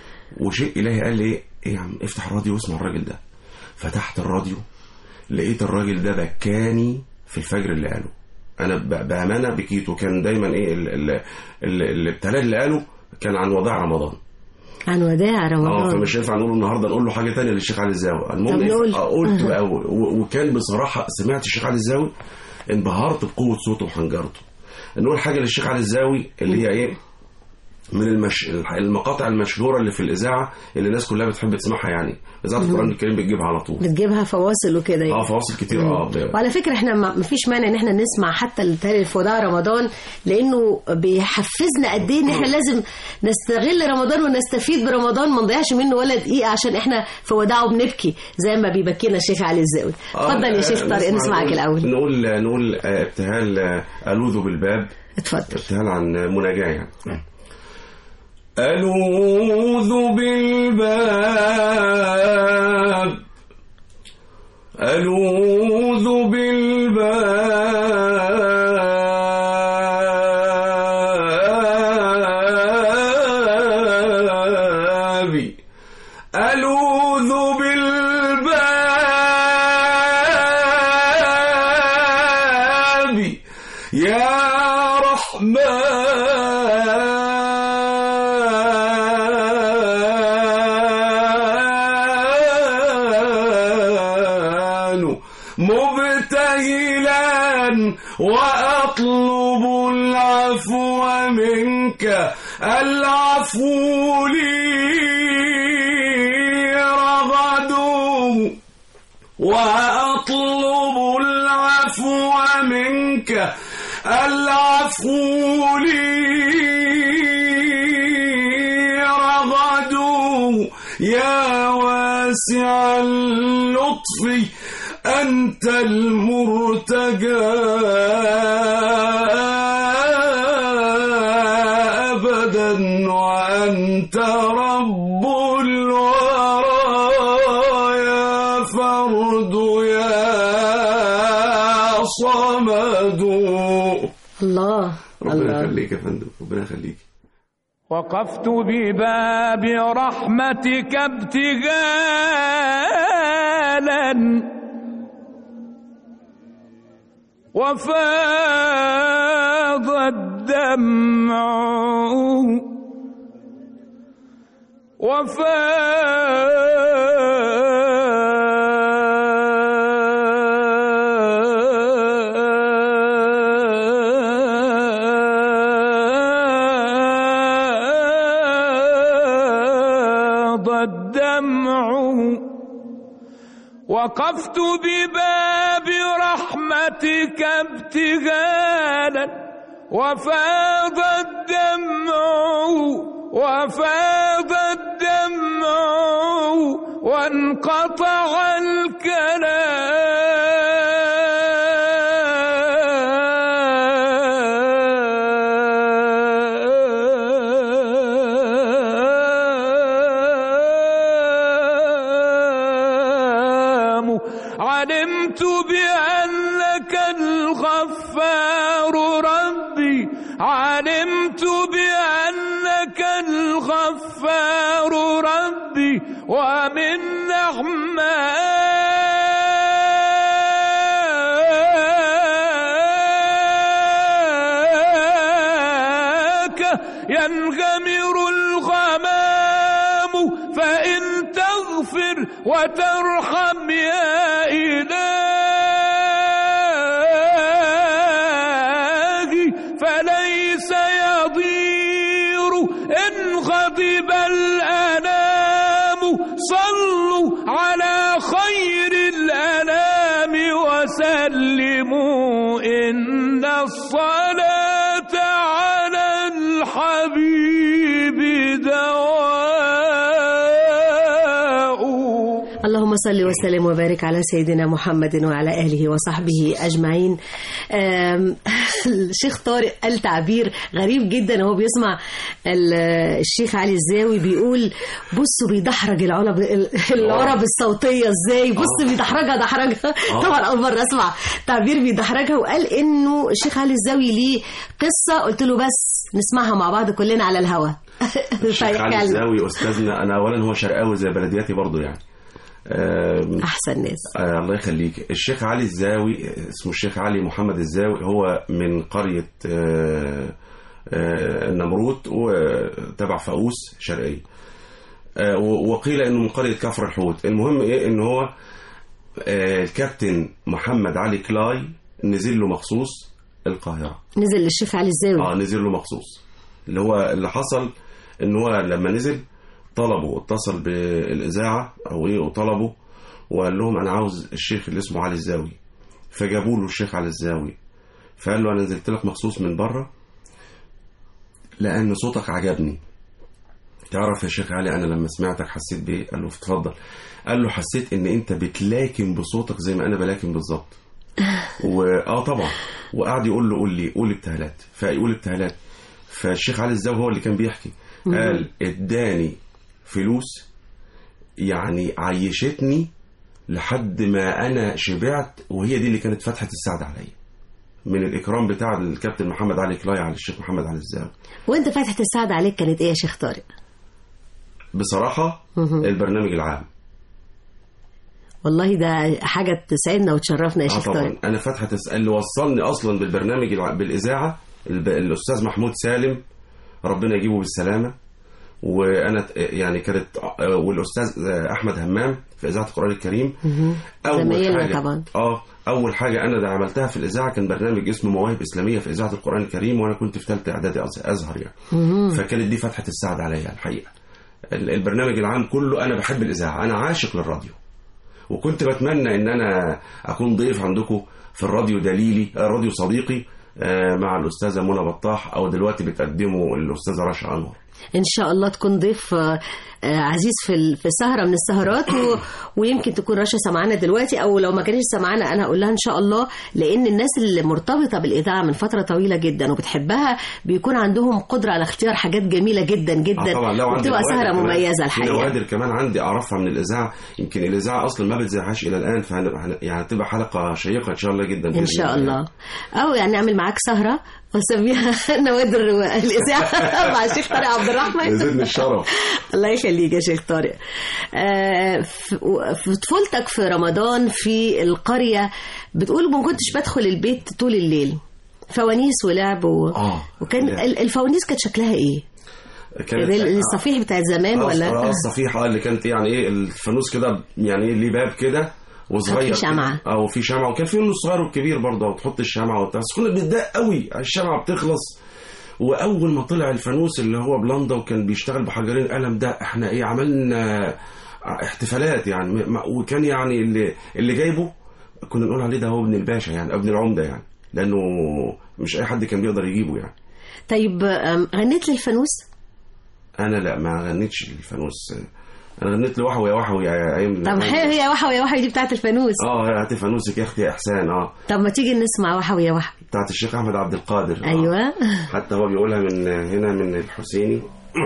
وشيء الهي قال لي ايه ايه يا عم افتح الراديو واسمع الراجل ده فتحت الراديو لقيت الراجل ده بكاني في الفجر اللي قاله انا ب- بامانه بكيت وكان دايما ايه ال- ال- ال- الابتلاء اللي قاله كان عن وداع رمضان عن وداع اه رمضان فمش هينفع نقول النهارده نقول له حاجه تانية للشيخ علي الزاوي المهم طب إيه؟ نقول. آه، قلت بقى و- و- وكان بصراحه سمعت الشيخ علي الزاوي انبهرت بقوه صوته وحنجرته نقول حاجه للشيخ علي الزاوي اللي هي ايه من المش... المقاطع المشهوره اللي في الاذاعه اللي الناس كلها بتحب تسمعها يعني اذاعه مم. القران الكريم بتجيبها على طول بتجيبها فواصل وكده اه فواصل كتير اه ب- وعلى فكرة احنا ما فيش مانع ان احنا نسمع حتى التالي في وداع رمضان لانه بيحفزنا قد ايه ان احنا لازم نستغل رمضان ونستفيد برمضان ما نضيعش منه ولا دقيقة عشان احنا في وداعه بنبكي زي ما بيبكينا الشيخ علي الزاوي آه، اتفضل يا شيخ آه، طارق نسمعك نقول- الاول نقول نقول آه، ابتهال آه، ألوذ بالباب اتفضل ابتهال عن مناجاة يعني ألوذ بالباب ألوذ بالباب ألوذ بالباب يا رحمن مبتهلا وأطلب العفو منك العفو لي وأطلب العفو منك العفو لي رغد يا واسع اللطف أنت المرتجى أبدا وأنت رب الورى يا فرد يا صمد الله ربنا يخليك يا فندم ربنا يخليك وقفت بباب رحمتك ابتغالا وفاض الدمع وفاض الدمع وقفت بباب رحمتك ابتغالا وفاض الدمع وفاض الدمع وانقطع الكلام علمت بأنك الغفار ربي علمت بأنك الغفار ربي ومن نعماك ينغمر الغمام فإن تغفر وترحم يا إلهي فليس يضير إن غضب الأنام صلوا على خير الأنام وسلموا إن الصلاة على الحبيب دواء اللهم صل وسلم وبارك على سيدنا محمد وعلى آله وصحبه أجمعين آم، الشيخ طارق قال تعبير غريب جدا وهو بيسمع ال- الشيخ علي الزاوي بيقول بصوا بيدحرج العرب العرب الصوتية ازاي بص بيدحرجها دحرجها آه. طبعا أول مرة أسمع تعبير بيدحرجها وقال إنه الشيخ علي الزاوي ليه قصة قلت له بس نسمعها مع بعض كلنا على الهوا الشيخ علي فيتكلم. الزاوي أستاذنا أنا أولا هو شرقاوي زي بلدياتي برضو يعني آم، أحسن ناس آه الله يخليك الشيخ علي الزاوي اسمه الشيخ علي محمد الزاوي هو من قرية آه آه النمروت وتبع فاقوس شرقية آه و- وقيل انه من قرية كفر الحوت المهم ايه ان هو آه الكابتن محمد علي كلاي نزل له مخصوص القاهرة نزل للشيخ علي الزاوي اه نزل له مخصوص اللي هو اللي حصل ان هو لما نزل طلبوا اتصل بالاذاعه او ايه وطلبوا وقال لهم انا عاوز الشيخ اللي اسمه علي الزاوي فجابوا له الشيخ علي الزاوي فقال له انا نزلت لك مخصوص من بره لان صوتك عجبني تعرف يا شيخ علي انا لما سمعتك حسيت بايه قال له اتفضل قال له حسيت ان انت بتلاكم بصوتك زي ما انا بلاكم بالظبط واه طبعا وقعد يقول له قول لي قول ابتهالات فيقول ابتهالات فالشيخ علي الزاوي هو اللي كان بيحكي قال اداني فلوس يعني عيشتني لحد ما انا شبعت وهي دي اللي كانت فتحه السعد عليا من الاكرام بتاع الكابتن محمد علي كلاي على الشيخ محمد علي الزاوي وانت فتحة السعد عليك كانت ايه يا شيخ طارق بصراحه مهم. البرنامج العام والله ده حاجة تسعدنا وتشرفنا يا اه شيخ طارق طبعا انا فتحه الس- اللي وصلني اصلا بالبرنامج الع- بالاذاعه الب- الاستاذ محمود سالم ربنا يجيبه بالسلامه وانا ت- يعني كانت والاستاذ احمد همام في اذاعه القران الكريم مهم. اول زمايلنا حاجه طبعا اه اول حاجه انا ده عملتها في الاذاعه كان برنامج اسمه مواهب اسلاميه في اذاعه القران الكريم وانا كنت في ثالثه اعدادي أز- ازهر يعني مهم. فكانت دي فتحه السعد عليا الحقيقه ال- البرنامج العام كله انا بحب الاذاعه انا عاشق للراديو وكنت بتمنى ان انا اكون ضيف عندكم في الراديو دليلي آه، راديو صديقي آه، مع الاستاذه منى بطاح او دلوقتي بتقدمه الاستاذه رشا انور ان شاء الله تكون ضيف آه، آه، عزيز في ال- في سهره من السهرات و... ويمكن تكون رشا سمعانا دلوقتي او لو ما كانتش سمعانا انا هقول لها ان شاء الله لان الناس اللي مرتبطه بالاذاعه من فتره طويله جدا وبتحبها بيكون عندهم قدره على اختيار حاجات جميله جدا جدا آه طبعا لو عندي وبتبقى نوادر سهره كمان- مميزه في الحقيقه نوادر كمان عندي اعرفها من الاذاعه يمكن الاذاعه اصلا ما بتذاعهاش الى الان فهنبقى هن- يعني هتبقى حلقه شيقه ان شاء الله جدا ان بإذن شاء الله او يعني نعمل معاك سهره ونسميها نوادر الاذاعه مع الشيخ طارق عبد الرحمن يزيدني الشرف الله يخليك يا شيخ طارق آه، في في طفولتك في رمضان في القرية بتقول ما كنتش بدخل البيت طول الليل فوانيس ولعب و... اه وكان ال- الفوانيس كانت شكلها ايه؟ كانت زي الصفيح بتاعت زمان آه، ولا اه الصفيحه اللي كانت يعني ايه الفانوس كده يعني ايه ليه باب كده وصغير في شمعة. كده. اه وفي شمعه وكان في منه الصغير والكبير برضه وتحط الشمعه وبتاع بس كنا بنتضايق قوي الشمعه بتخلص واول ما طلع الفانوس اللي هو بلندا وكان بيشتغل بحجرين قلم ده احنا ايه عملنا احتفالات يعني م- وكان يعني اللي اللي جايبه كنا نقول عليه ده هو ابن الباشا يعني ابن العمده يعني لانه مش اي حد كان بيقدر يجيبه يعني طيب آم، غنيت للفانوس؟ انا لا ما غنيتش الفانوس انا غنيت له وحوي يا وحوي يا ايام طب هي هي وحوي يا وحوي دي بتاعت الفانوس اه هاتي فانوسك يا اختي يا احسان اه طب ما تيجي نسمع وحوي يا وحوي بتاعت الشيخ احمد عبد القادر آه. ايوه حتى هو بيقولها من هنا من الحسيني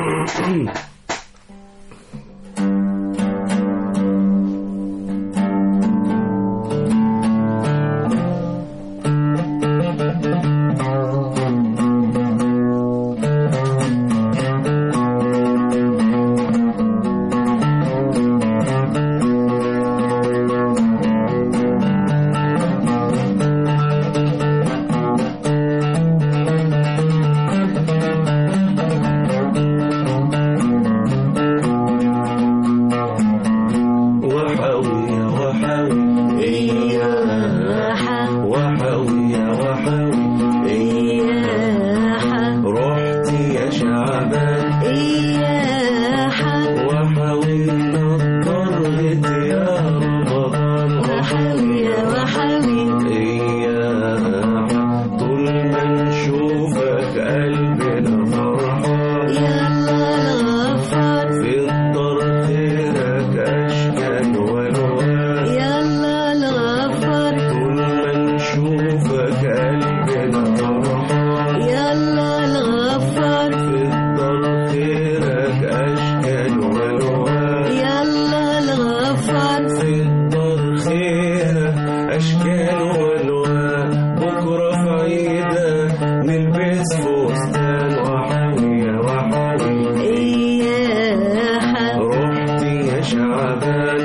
وحاوي يا وحاوي إياها وحاوي يا وحاوي إياها رحتي يا شعبان إياها وحاوي نطرت يا رمضان وحاوي يا وحاوي إياها طول ما نشوفك قلبنا فرحان يلا الغفار في الدار خيرك أشكال والوان يلا الغفار طول ما نشوفك قلبنا فرحان يلا الغفار في الدار خيرك أشكال والوان يلا الغفار في الدار خيرك أشكال والوان بكرة في عيدك نلبس فستان وحاوي يا وحاوي إياها رحتي يا شعبان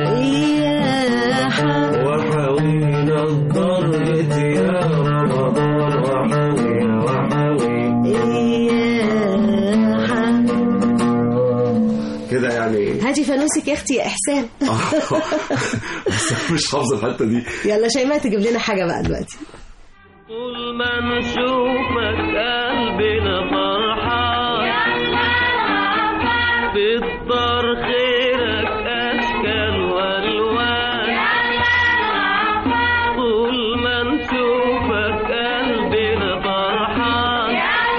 إياها وحاوي نضرت يا رمضان وحاوي يا وحاوي إياها كده يعني هاتي فانوسك يا اختي يا احسان بس مش حافظ الحته دي يلا شيماء تجيب لنا حاجه بقى دلوقتي طول ما نشوفك قلبنا فرحان بالدار خيرك أشكال والوان طول ما نشوفك قلبنا فرحان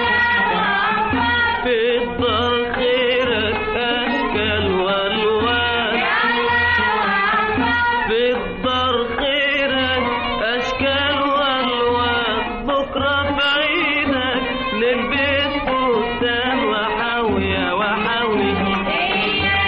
بالدار خيرك أشكال والوان بالدار خيرك أشكال والوان بكرة بعيدك نلبس فستان وحاوي يا وحاوي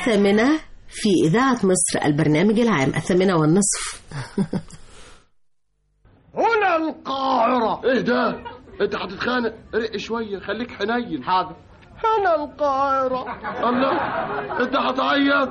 الثامنة في إذاعة مصر البرنامج العام الثامنة والنصف هنا القاهرة ايه ده؟ انت هتتخانق رق شوية خليك حنين حاضر هنا القاهرة الله انت هتعيط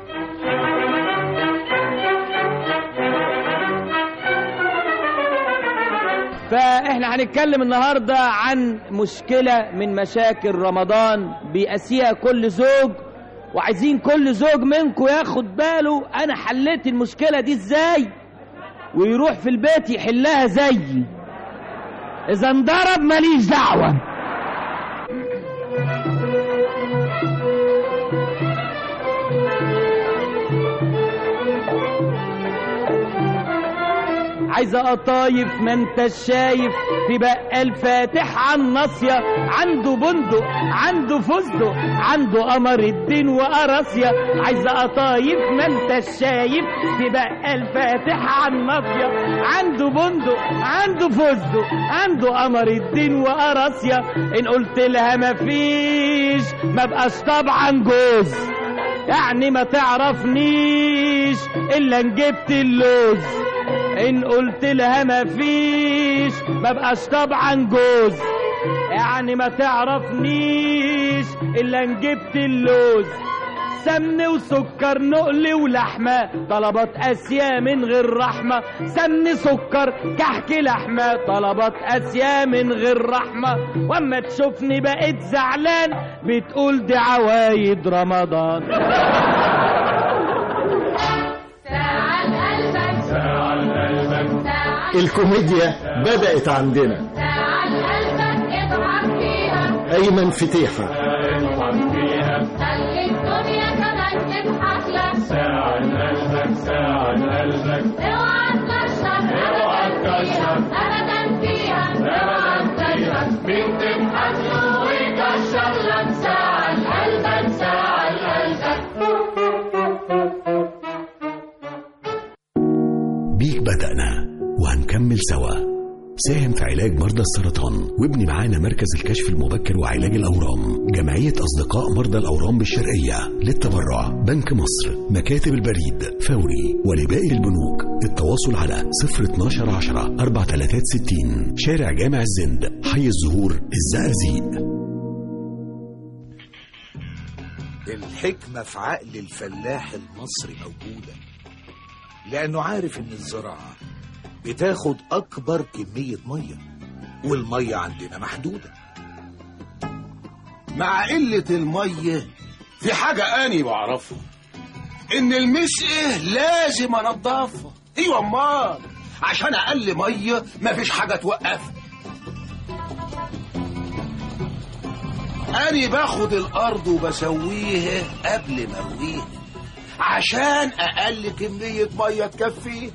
فاحنا هنتكلم النهارده عن مشكله من مشاكل رمضان بيقاسيها كل زوج وعايزين كل زوج منكم ياخد باله انا حليت المشكله دي ازاي ويروح في البيت يحلها زيي اذا انضرب ماليش دعوه عايز قطايف ما انت شايف في بقال فاتح عن ناصية عنده بندق عنده فستق عنده قمر الدين وقراصية عايز قطايف ما انت شايف في بقال فاتح عن ناصية عنده بندق عنده فستق عنده قمر الدين وقراصية ان قلت لها مفيش ما بقاش طبعا جوز يعني ما تعرفنيش الا ان جبت اللوز ان قلت لها مفيش ما بقاش طبعا جوز يعني ما تعرفنيش الا ان جبت اللوز سمن وسكر نقل ولحمة طلبات قاسية من غير رحمة سمن سكر كحك لحمة طلبات قاسية من غير رحمة واما تشوفني بقيت زعلان بتقول دي عوايد رمضان الكوميديا بدأت عندنا أيمن فتيحة خلي الدنيا كمان تضحك لك ساعة قلبك ساعة قلبك اوعى تكشف اوعى تكشف ابدا فيها اوعى تكشف مين تضحك له ويكشف لك ساعة قلبك ساعة قلبك بيك بدأنا وهنكمل سوا ساهم في علاج مرضى السرطان وابني معانا مركز الكشف المبكر وعلاج الأورام جمعية أصدقاء مرضى الأورام بالشرقية للتبرع بنك مصر مكاتب البريد فوري ولباقي البنوك التواصل على 012 10 4360 شارع جامع الزند حي الزهور الزقازيق الحكمة في عقل الفلاح المصري موجودة لأنه عارف إن الزراعة بتاخد أكبر كمية مية والمية عندنا محدودة مع قلة المية في حاجة أني بعرفها إن المسقة لازم أنضفها أيوة أمال عشان أقل مية مفيش حاجة توقفها أني باخد الأرض وبسويها قبل ما أرويها عشان أقل كمية مية تكفيه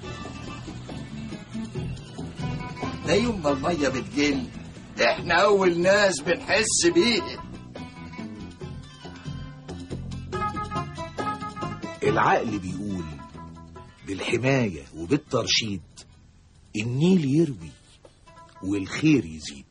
ده يوم ما المية بتقل احنا أول ناس بنحس بيها العقل بيقول بالحماية وبالترشيد النيل يروي والخير يزيد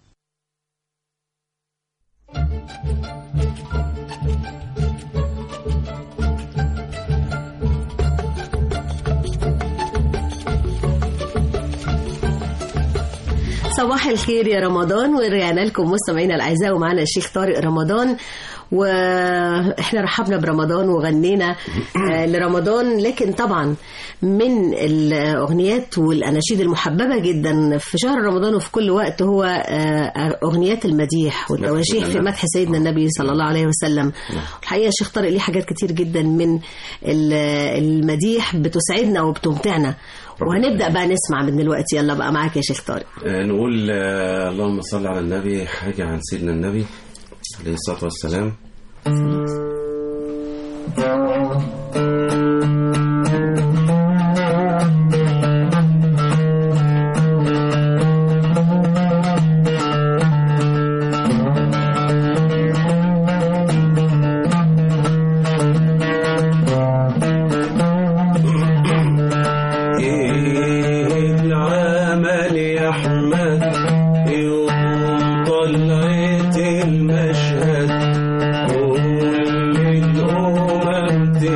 صباح الخير يا رمضان ورجعنا لكم مستمعينا الاعزاء ومعنا الشيخ طارق رمضان واحنا رحبنا برمضان وغنينا آه، لرمضان لكن طبعا من الاغنيات والاناشيد المحببه جدا في شهر رمضان وفي كل وقت هو آه، اغنيات المديح والتواشيح في مدح سيدنا النبي صلى الله عليه وسلم الحقيقه الشيخ طارق ليه حاجات كتير جدا من ال- المديح بتسعدنا وبتمتعنا وهنبدا بقى نسمع من دلوقتي يلا بقى معاك يا شيخ طارق آه، نقول آه، اللهم صل على النبي حاجة عن سيدنا النبي عليه الصلاة والسلام ايه العمل يا احمد يوم طلعت المشهد كل الامم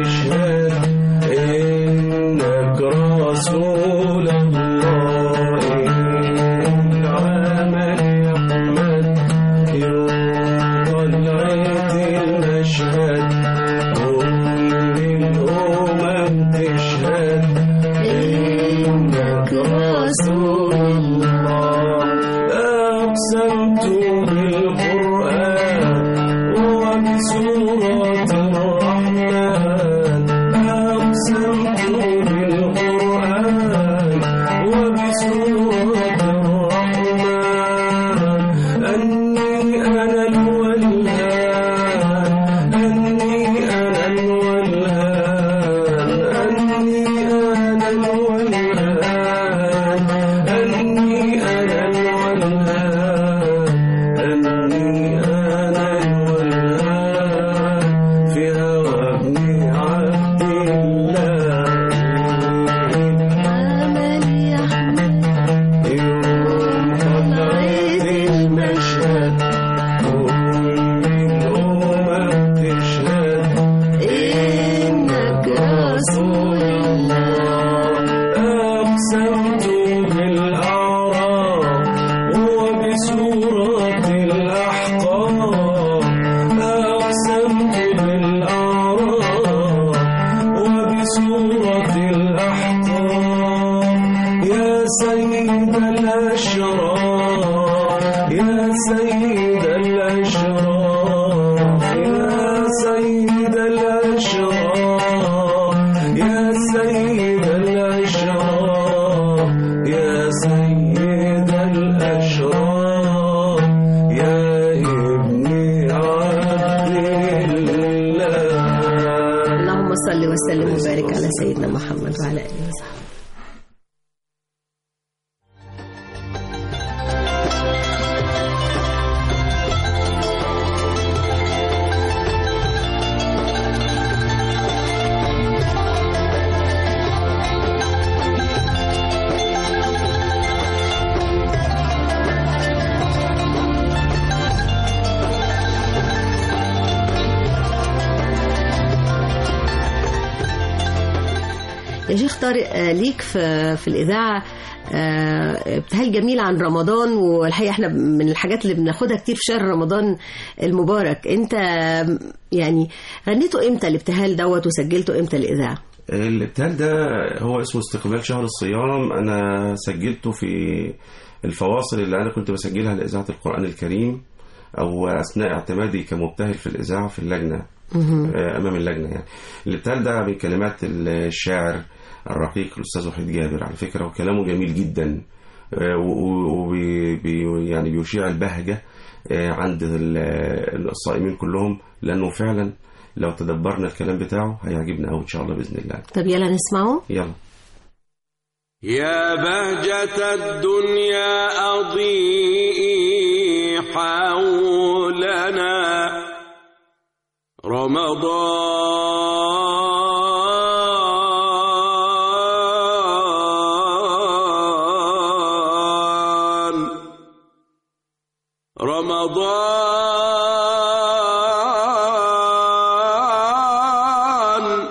أقسمت بالأعراف وبسورة الأحقاف أقسمت بالأعراف وبسورة الأحقاف يا سيد الأشراف يا سيد الأشراف يا سيد الأشراف يا سيد الأشراف يا سيد الأشراف يا ابن عبد الله اللهم صل وسلم وبارك على سيدنا محمد وعلى اله وصحبه يا شيخ طارق آه، ليك في في الاذاعه آه، ابتهال جميل عن رمضان والحقيقه احنا من الحاجات اللي بناخدها كتير في شهر رمضان المبارك انت آه، يعني غنيته امتى الابتهال دوت وسجلته امتى الاذاعه الابتهال ده هو اسمه استقبال شهر الصيام انا سجلته في الفواصل اللي انا كنت بسجلها لاذاعه القران الكريم او اثناء اعتمادي كمبتهل في الاذاعه في اللجنه آه، امام اللجنه يعني الابتهال ده من كلمات الشاعر الرقيق الاستاذ وحيد جابر على فكره وكلامه جميل جدا وبي يعني بيشيع البهجه آه، عند ال- الصائمين كلهم لانه فعلا لو تدبرنا الكلام بتاعه هيعجبنا قوي ان شاء الله باذن الله طب يلا نسمعه يلا يا بهجة الدنيا أضيئي حولنا رمضان رمضان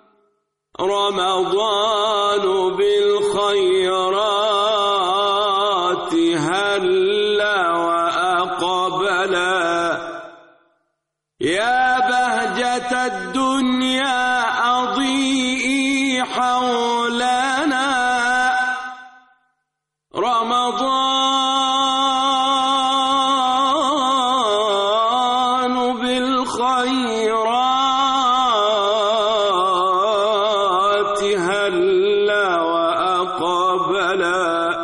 رمضان بالخيرات هلا وأقبلا يا بهجة الدنيا أضيئي حولنا رمضان بالخيرات هلا وأقبلا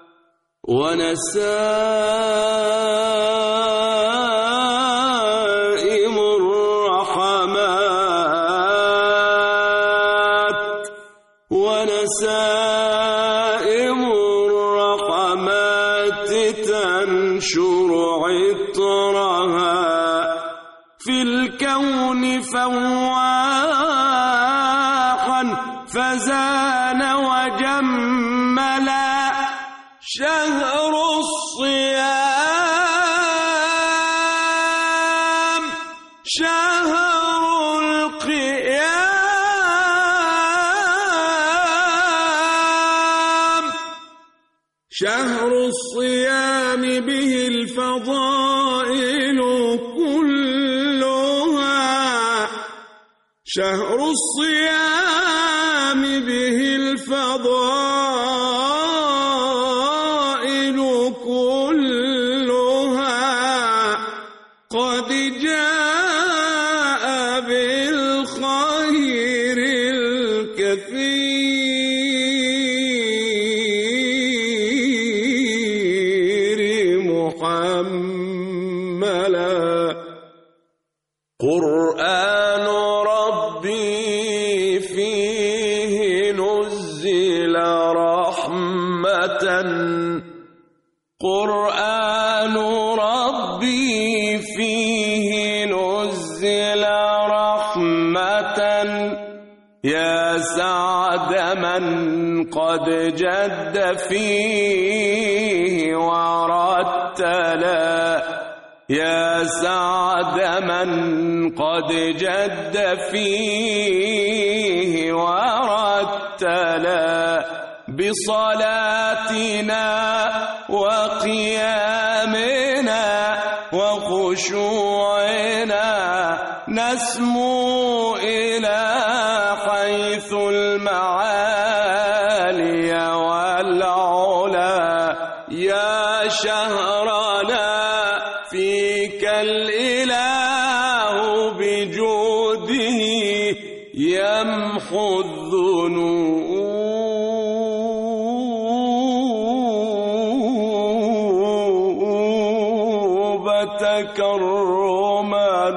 ونسائم الرحمات ونسائم الرحمات تنشر عطرها في الكون فواحا فزان وجملا شهر الصيام شهر القيام شهر الصيام به الفضائل كلها شهر الصيام به الفضائل كلها قد جاء بالخير الكثير محملا قرآن ربي فيه نزل رحمة قرآن ربي فيه نزل رحمة يا سعد من قد جد فيه ورتلا يا سعد من قد جد فيه ورتلا بصلاتنا وقيامنا وخشوعنا نسمو إلى حيث المعالي والعلا يا شهرنا فيك الإله بجوده يمحو الذنوب تكرما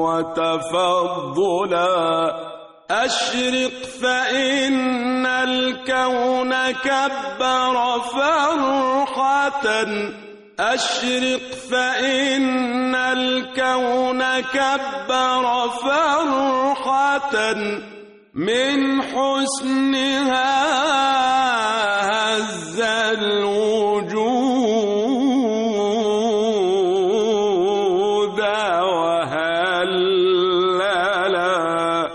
وتفضلا أشرق فإن الكون كبر فرحة أشرق فإن الكون كبر فرحة من حسنها هز الوجود وهللا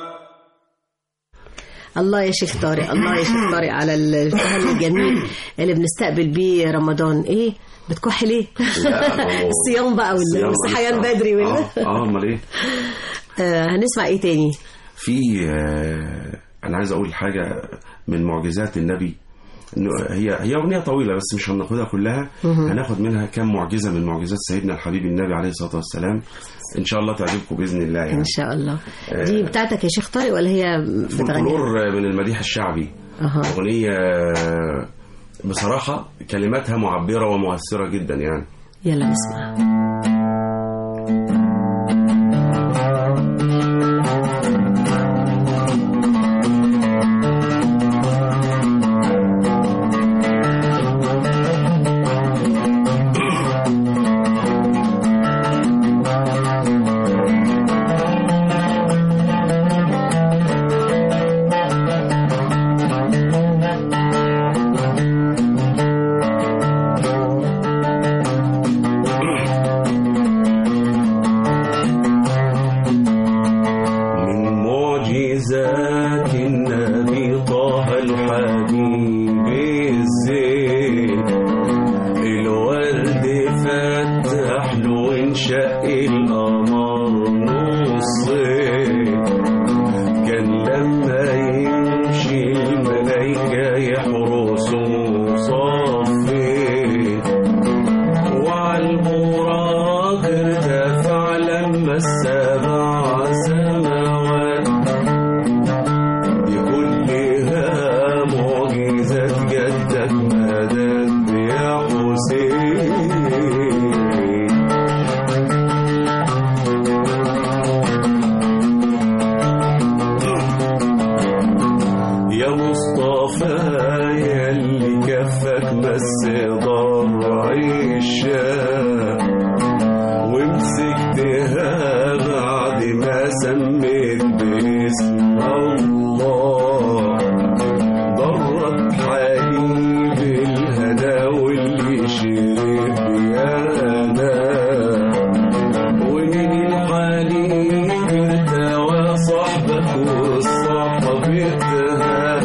الله يا شيخ طارق الله يا شيخ طارق على الفهم الجميل اللي بنستقبل بيه رمضان ايه بتكح ليه لا، هو- الصيام بقى ولا الصيام والصحيان لسه. بدري ولا اه اه امال ايه آه هنسمع ايه تاني في آه، انا عايز اقول حاجه من معجزات النبي إنه هي هي اغنيه طويله بس مش هناخدها كلها مهم. هناخد منها كام معجزه من معجزات سيدنا الحبيب النبي عليه الصلاه والسلام ان شاء الله تعجبكم باذن الله يعني ان شاء الله دي بتاعتك يا شيخ طارق ولا هي بتغنيها فولكلور من المديح الشعبي اها اغنيه آه، بصراحه كلماتها معبره ومؤثره جدا يعني يلا نسمع من معجزات النبي طه الحبيب الزين الورد فتح له وانشق القمر نصين كان لما يمشي الملايكة يحرسوا صفين وعلى البراق ارتفع لما السبع سماوات دي كلها معجزات جدك مدد يا حسين يا مصطفى يا اللي كفك بس ضرع الشام ومسكتها بعد ما سميت باسم الله ضرت حليب الهدى واللي شرب يانا ومن الحليب ارتوى صاحبك والصحب ارتهى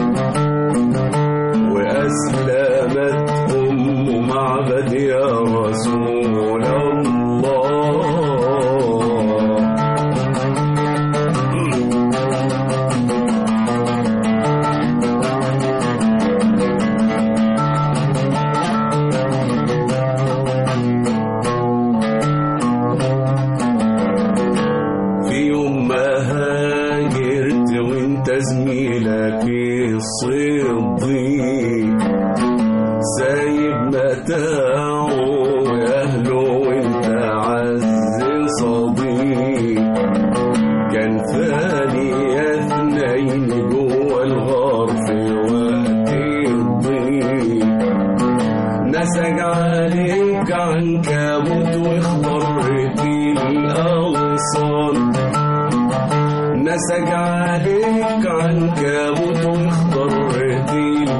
وأسلمت أم معبد يا رسول الله في يوم ما هاجرت وانت زميلك الصديق سايب متاعه واهله وانت عز صديق كان ثاني اثنين جوه الغار في وقت الضيق نسج عليك عنكبوت واخضرت الاغصان نسج عليك عنكبوت واخضرت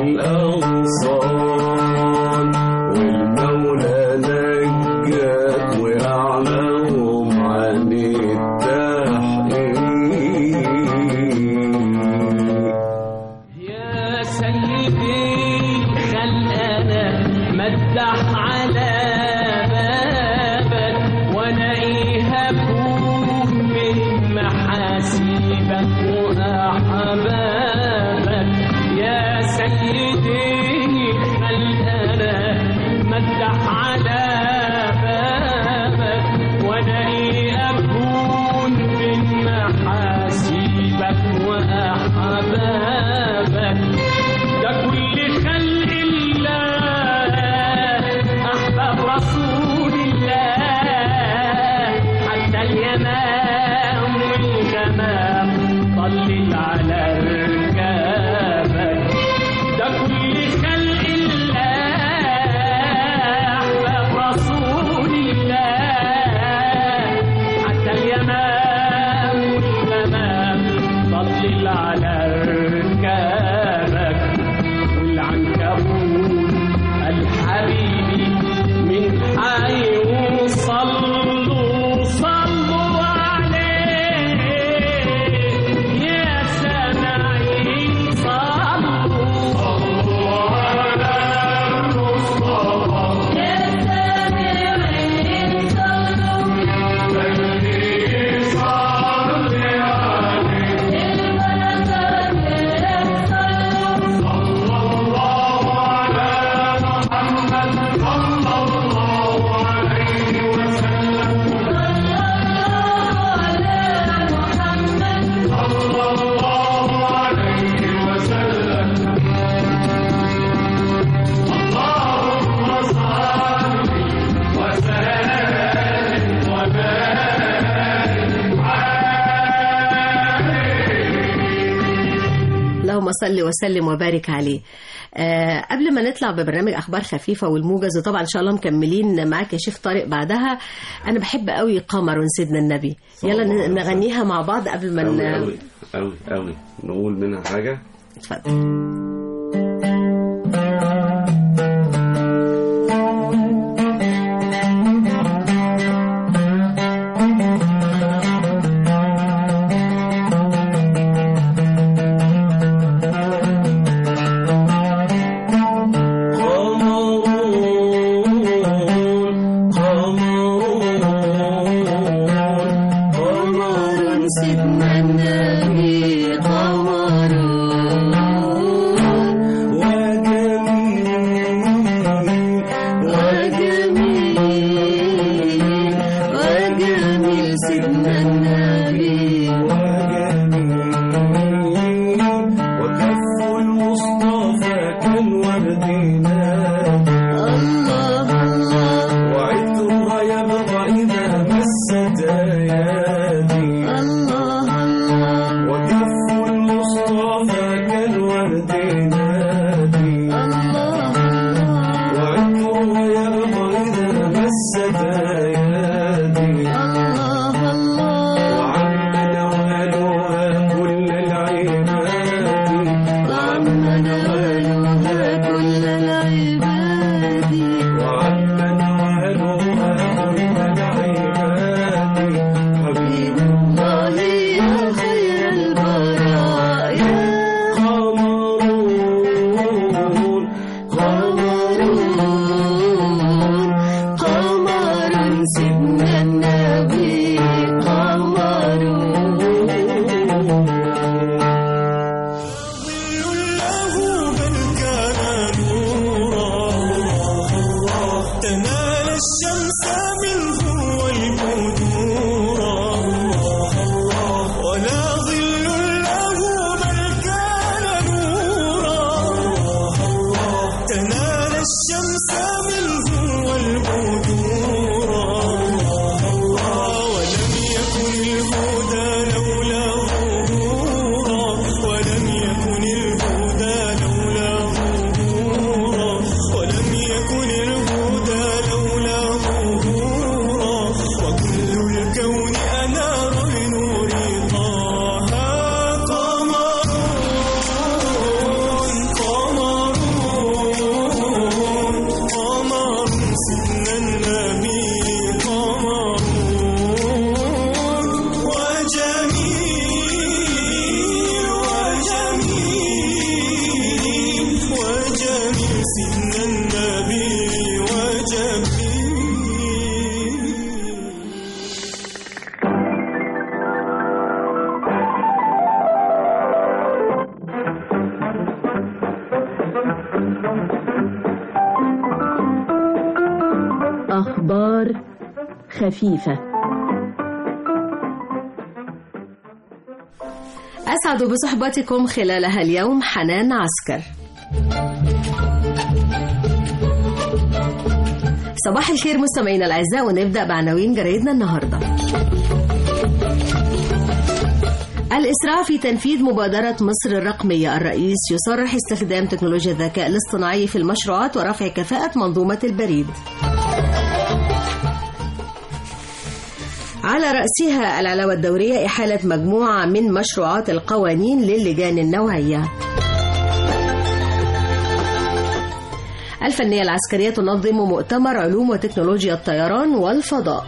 الاغصان والمولى نجاك واعماهم عن التحقيق يا سيدي مدح على بابك والاقيها فوق من محاسيبك واحبابك يا سيدي خلقنا مدح على بابك والاقيها فوق من محاسيبك واحبابك ده كل خلق الله أحباب رسول الله حتى اليمام والغمام ضلل على ركابك ده كل خلق الله أحباب رسول الله حتى اليمام والغمام ضلل على ركابك والعنكبوت الحبيبي من حي وصلوا صلوا عليه يا سامعين صلوا صلوا على المصطفى يا سامعين صلوا خليه صلي اللهم صل وسلم وبارك عليه آه قبل ما نطلع ببرنامج اخبار خفيفه والموجز وطبعا ان شاء الله مكملين معاك يا شيخ طارق بعدها انا بحب قوي قمر سيدنا النبي يلا ن- نغنيها مع بعض قبل ما أوي ن- أوي أوي أوي نقول منها حاجة اتفضل قمر سيدنا النبي قمر وجميل وجميل سيدنا النبي وكف المصطفى كالورد الله الله وعطرها يبقى إذا مست أيادي الله الله وكف المصطفى كالورد نادي الله وعطرها يبقى إذا مست أيادي الله الله وعم نوالها كل العباد وعم نوالها كل العباد وعم نوالها كل العباد حبيب الله يا خير البرايا قمرون قمرون قمر سيدنا النبي قمرون له بل كان نورا تنال الشمس منه والبدورا ولا ظل له بل كان نورا تنال الشمس منه والبدورا ولم يكن الهدى لولا ظهورا ولم يكن الهدى لولا ظهورا ولم يكن الهدى لولا ظهورا وكل الكون أنار بنور طه قمرون قمرون قمر سيدنا النبي قمرون وجميل وجميل وجميل سيدنا النبي أخبار خفيفة أسعد بصحبتكم خلالها اليوم حنان عسكر صباح الخير مستمعينا الأعزاء ونبدأ بعناوين جريدنا النهاردة الإسراع في تنفيذ مبادرة مصر الرقمية الرئيس يصرح استخدام تكنولوجيا الذكاء الاصطناعي في المشروعات ورفع كفاءة منظومة البريد على رأسها العلاوة الدورية إحالة مجموعة من مشروعات القوانين للجان النوعية الفنية العسكرية تنظم مؤتمر علوم وتكنولوجيا الطيران والفضاء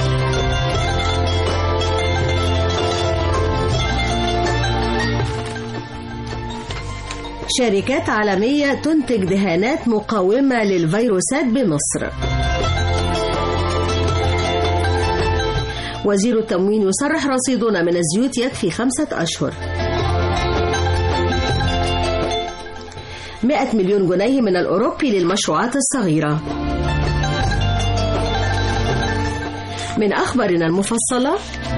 شركات عالمية تنتج دهانات مقاومة للفيروسات بمصر وزير التموين يصرح رصيدنا من الزيوت يكفي خمسة أشهر 100 مليون جنيه من الأوروبي للمشروعات الصغيرة من أخبارنا المفصلة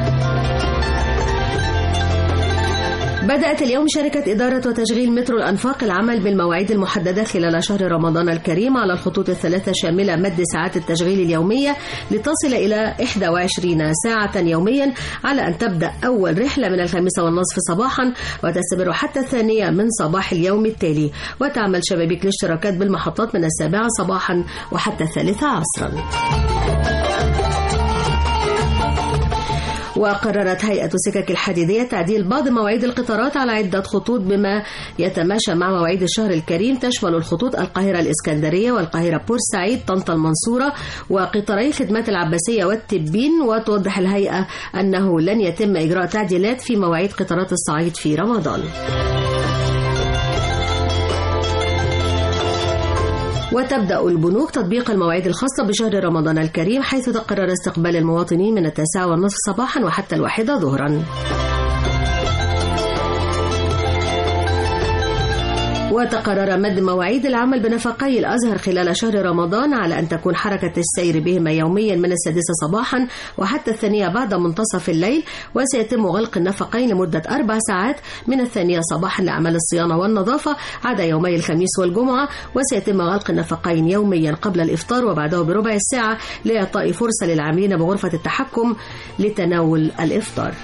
بدأت اليوم شركة إدارة وتشغيل مترو الأنفاق العمل بالمواعيد المحددة خلال شهر رمضان الكريم على الخطوط الثلاثة شاملة مد ساعات التشغيل اليومية لتصل إلى 21 ساعة يوميا على أن تبدأ أول رحلة من الخامسة والنصف صباحا وتستمر حتى الثانية من صباح اليوم التالي وتعمل شبابيك الاشتراكات بالمحطات من السابعة صباحا وحتى الثالثة عصرا وقررت هيئة السكك الحديدية تعديل بعض مواعيد القطارات على عدة خطوط بما يتماشى مع مواعيد الشهر الكريم تشمل الخطوط القاهرة الإسكندرية والقاهرة بورسعيد طنطا المنصورة وقطاري خدمات العباسية والتبين وتوضح الهيئة أنه لن يتم إجراء تعديلات في مواعيد قطارات الصعيد في رمضان وتبدأ البنوك تطبيق المواعيد الخاصة بشهر رمضان الكريم حيث تقرر استقبال المواطنين من التاسعة والنصف صباحا وحتى الواحدة ظهرا وتقرر مد مواعيد العمل بنفقي الأزهر خلال شهر رمضان على أن تكون حركة السير بهما يوميا من السادسة صباحا وحتى الثانية بعد منتصف الليل وسيتم غلق النفقين لمدة أربع ساعات من الثانية صباحا لأعمال الصيانة والنظافة عدا يومي الخميس والجمعة وسيتم غلق النفقين يوميا قبل الإفطار وبعده بربع ساعة لإعطاء فرصة للعاملين بغرفة التحكم لتناول الإفطار.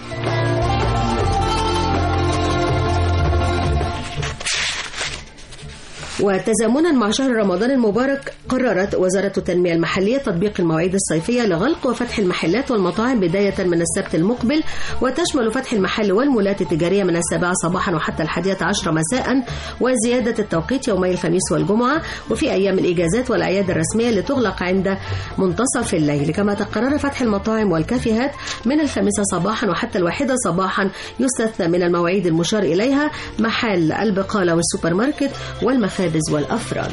وتزامنا مع شهر رمضان المبارك قررت وزارة التنمية المحلية تطبيق المواعيد الصيفية لغلق وفتح المحلات والمطاعم بداية من السبت المقبل وتشمل فتح المحل والمولات التجارية من السابعة صباحا وحتى الحادية عشر مساء وزيادة التوقيت يومي الخميس والجمعة وفي أيام الإجازات والأعياد الرسمية لتغلق عند منتصف الليل كما تقرر فتح المطاعم والكافيهات من الخامسة صباحا وحتى الواحدة صباحا يستثنى من المواعيد المشار إليها محل البقالة والسوبر ماركت والمخابز والأفران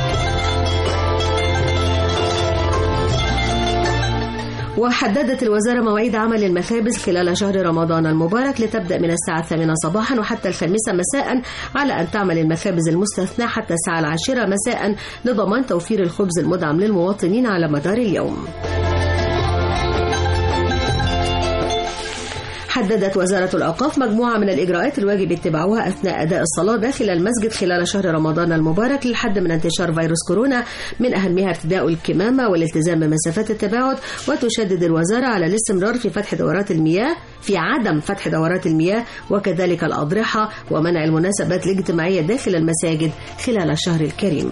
وحددت الوزارة مواعيد عمل المخابز خلال شهر رمضان المبارك لتبدأ من الساعة الثامنة صباحا وحتى الخامسة مساء على أن تعمل المخابز المستثناة حتى الساعة العاشرة مساء لضمان توفير الخبز المدعم للمواطنين على مدار اليوم. حددت وزارة الأوقاف مجموعة من الإجراءات الواجب اتباعها أثناء أداء الصلاة داخل المسجد خلال شهر رمضان المبارك للحد من انتشار فيروس كورونا من أهمها ارتداء الكمامة والالتزام بمسافات التباعد وتشدد الوزارة على الاستمرار في فتح دورات المياه في عدم فتح دورات المياه وكذلك الأضرحة ومنع المناسبات الاجتماعية داخل المساجد خلال الشهر الكريم.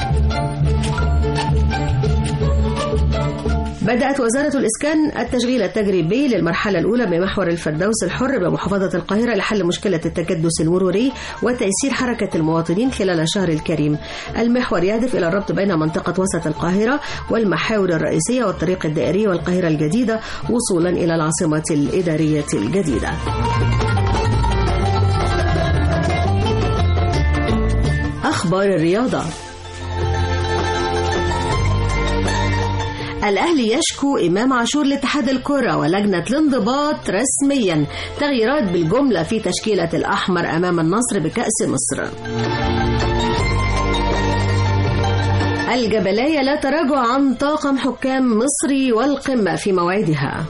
بدأت وزارة الإسكان التشغيل التجريبي للمرحلة الأولى بمحور الفردوس الحر بمحافظة القاهرة لحل مشكلة التكدس المروري وتيسير حركة المواطنين خلال الشهر الكريم. المحور يهدف إلى الربط بين منطقة وسط القاهرة والمحاور الرئيسية والطريق الدائري والقاهرة الجديدة وصولا إلى العاصمة الإدارية الجديدة. أخبار الرياضة الأهلي يشكو إمام عاشور لاتحاد الكرة ولجنة الانضباط رسميا تغييرات بالجملة في تشكيلة الأحمر أمام النصر بكأس مصر الجبلاية لا تراجع عن طاقم حكام مصري والقمة في موعدها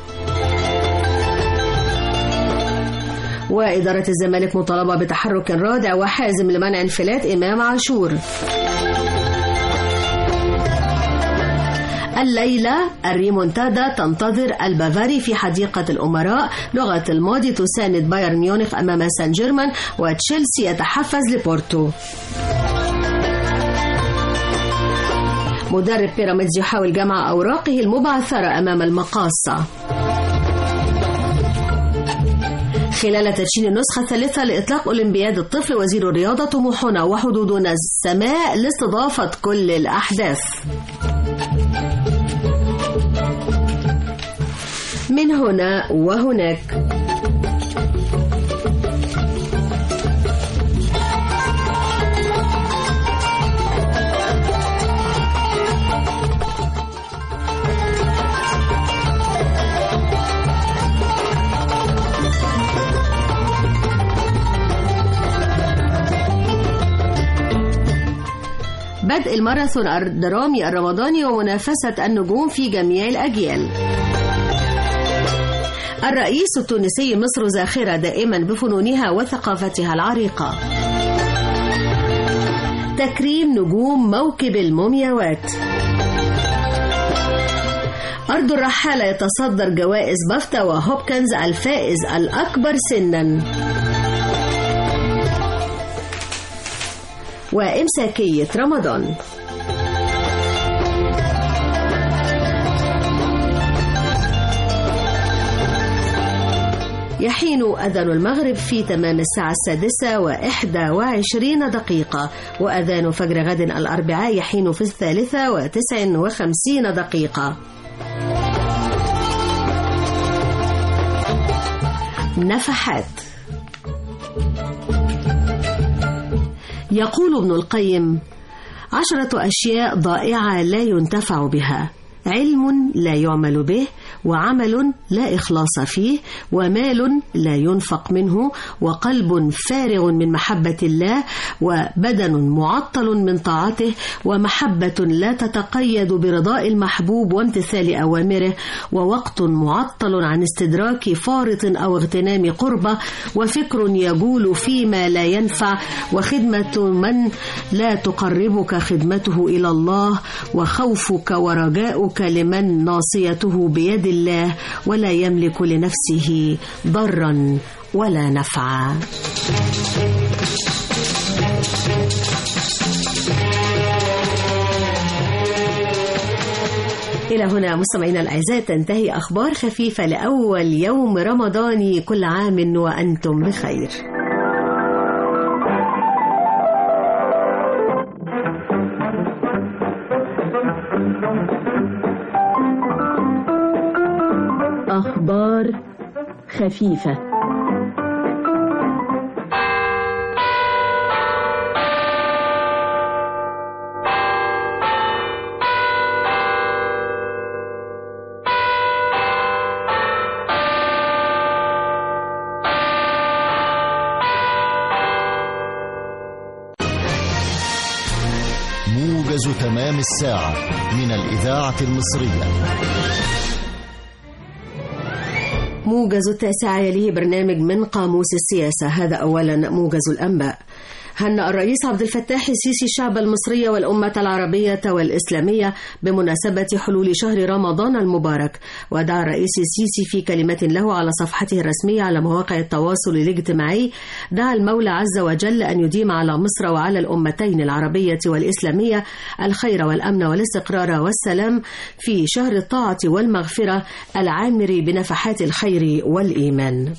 وإدارة الزمالك مطالبة بتحرك رادع وحازم لمنع انفلات إمام عاشور الليلة الريمونتادا تنتظر البافاري في حديقة الأمراء لغة الماضي تساند بايرن ميونخ أمام سان جيرمان وتشيلسي يتحفز لبورتو مدرب بيراميدز يحاول جمع أوراقه المبعثرة أمام المقاصة خلال تدشين النسخة الثالثة لإطلاق أولمبياد الطفل وزير الرياضة طموحنا وحدودنا السماء لاستضافة كل الأحداث من هنا وهناك بدء الماراثون الدرامي الرمضاني ومنافسة النجوم في جميع الأجيال الرئيس التونسي مصر زاخرة دائما بفنونها وثقافتها العريقة تكريم نجوم موكب المومياوات أرض الرحالة يتصدر جوائز بافتا وهوبكنز الفائز الأكبر سنا وإمساكية رمضان يحين أذان المغرب في تمام الساعة السادسة وإحدى وعشرين دقيقة وأذان فجر غد الأربعاء يحين في الثالثة وتسع وخمسين دقيقة نفحات يقول ابن القيم عشرة أشياء ضائعة لا ينتفع بها علم لا يعمل به وعمل لا إخلاص فيه ومال لا ينفق منه وقلب فارغ من محبة الله وبدن معطل من طاعته ومحبة لا تتقيد برضاء المحبوب وامتثال أوامره ووقت معطل عن استدراك فارط أو اغتنام قربة وفكر يجول فيما لا ينفع وخدمة من لا تقربك خدمته إلى الله وخوفك ورجاؤك لمن ناصيته بيد الله ولا يملك لنفسه ضرا ولا نفعا إلى هنا مستمعينا الأعزاء تنتهي أخبار خفيفة لأول يوم رمضاني كل عام وأنتم بخير أخبار خفيفة موجز تمام الساعة من الإذاعة المصرية موجز التاسعة يليه برنامج من قاموس السياسة هذا أولا موجز الأنباء هنأ الرئيس عبد الفتاح السيسي الشعب المصري والأمة العربية والإسلامية بمناسبة حلول شهر رمضان المبارك ودعا الرئيس السيسي في كلمة له على صفحته الرسمية على مواقع التواصل الاجتماعي دعا المولى عز وجل أن يديم على مصر وعلى الأمتين العربية والإسلامية الخير والأمن والاستقرار والسلام في شهر الطاعة والمغفرة العامر بنفحات الخير والإيمان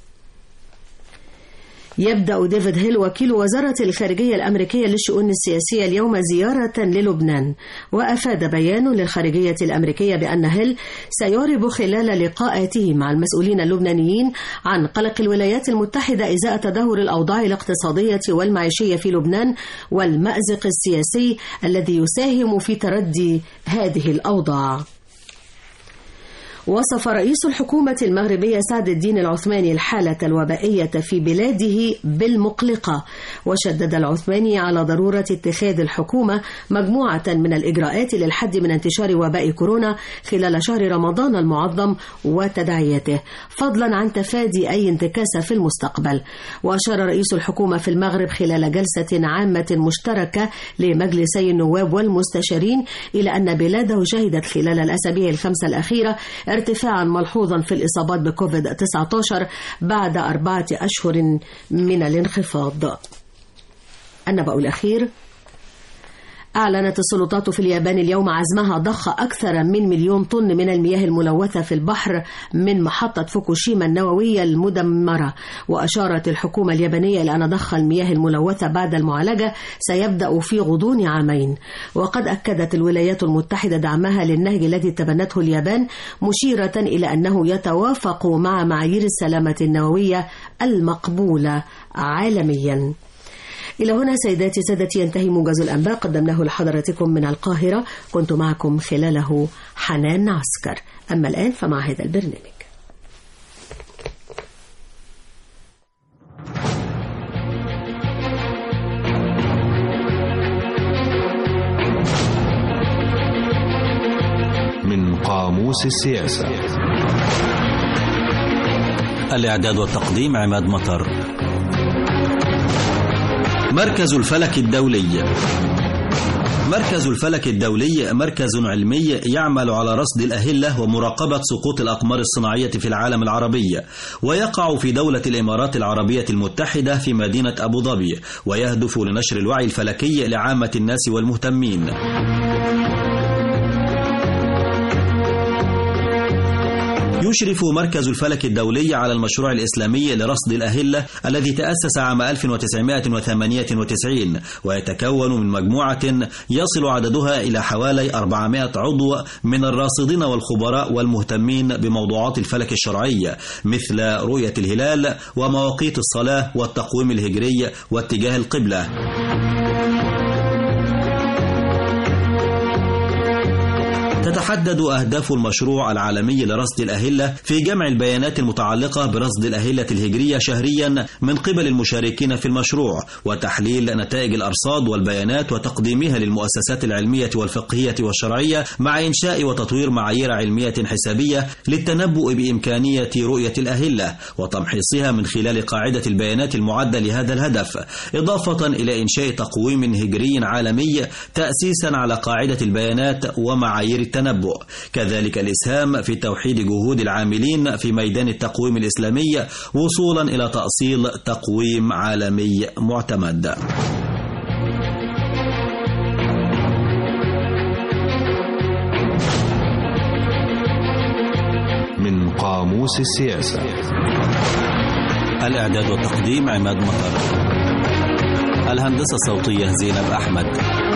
يبدأ ديفيد هيل وكيل وزارة الخارجية الأمريكية للشؤون السياسية اليوم زيارة للبنان وأفاد بيان للخارجية الأمريكية بأن هيل سيعرب خلال لقاءاته مع المسؤولين اللبنانيين عن قلق الولايات المتحدة إزاء تدهور الأوضاع الاقتصادية والمعيشية في لبنان والمأزق السياسي الذي يساهم في تردي هذه الأوضاع وصف رئيس الحكومة المغربية سعد الدين العثماني الحالة الوبائية في بلاده بالمقلقة وشدد العثماني على ضرورة اتخاذ الحكومة مجموعة من الإجراءات للحد من انتشار وباء كورونا خلال شهر رمضان المعظم وتداعياته فضلا عن تفادي أي انتكاسة في المستقبل وأشار رئيس الحكومة في المغرب خلال جلسة عامة مشتركة لمجلسي النواب والمستشارين إلى أن بلاده شهدت خلال الأسابيع الخمسة الأخيرة ارتفاعا ملحوظا في الإصابات بكوفيد 19 بعد أربعة أشهر من الانخفاض النبأ الأخير أعلنت السلطات في اليابان اليوم عزمها ضخ أكثر من مليون طن من المياه الملوثة في البحر من محطة فوكوشيما النووية المدمرة وأشارت الحكومة اليابانية إلى أن ضخ المياه الملوثة بعد المعالجة سيبدأ في غضون عامين وقد أكدت الولايات المتحدة دعمها للنهج الذي تبنته اليابان مشيرة إلى أنه يتوافق مع معايير السلامة النووية المقبولة عالمياً إلى هنا سيداتي سادتي ينتهي موجز الأنباء قدمناه لحضراتكم من القاهرة كنت معكم خلاله حنان عسكر أما الآن فمع هذا البرنامج من قاموس السياسة الإعداد والتقديم عماد مطر مركز الفلك الدولي مركز الفلك الدولي مركز علمي يعمل على رصد الأهلة ومراقبة سقوط الأقمار الصناعية في العالم العربي ويقع في دولة الإمارات العربية المتحدة في مدينة أبو ظبي ويهدف لنشر الوعي الفلكي لعامة الناس والمهتمين يشرف مركز الفلك الدولي على المشروع الإسلامي لرصد الأهلة الذي تأسس عام 1998 ويتكون من مجموعة يصل عددها إلى حوالي 400 عضو من الراصدين والخبراء والمهتمين بموضوعات الفلك الشرعي مثل رؤية الهلال ومواقيت الصلاة والتقويم الهجري واتجاه القبلة تتحدد أهداف المشروع العالمي لرصد الأهلة في جمع البيانات المتعلقة برصد الأهلة الهجرية شهريا من قبل المشاركين في المشروع وتحليل نتائج الأرصاد والبيانات وتقديمها للمؤسسات العلمية والفقهية والشرعية مع إنشاء وتطوير معايير علمية حسابية للتنبؤ بإمكانية رؤية الأهلة وتمحيصها من خلال قاعدة البيانات المعدة لهذا الهدف إضافة إلى إنشاء تقويم هجري عالمي تأسيسا على قاعدة البيانات ومعايير التنبؤ كذلك الإسهام في توحيد جهود العاملين في ميدان التقويم الإسلامي وصولا إلى تأصيل تقويم عالمي معتمد من قاموس السياسة الإعداد والتقديم عماد مطر الهندسة الصوتية زينب أحمد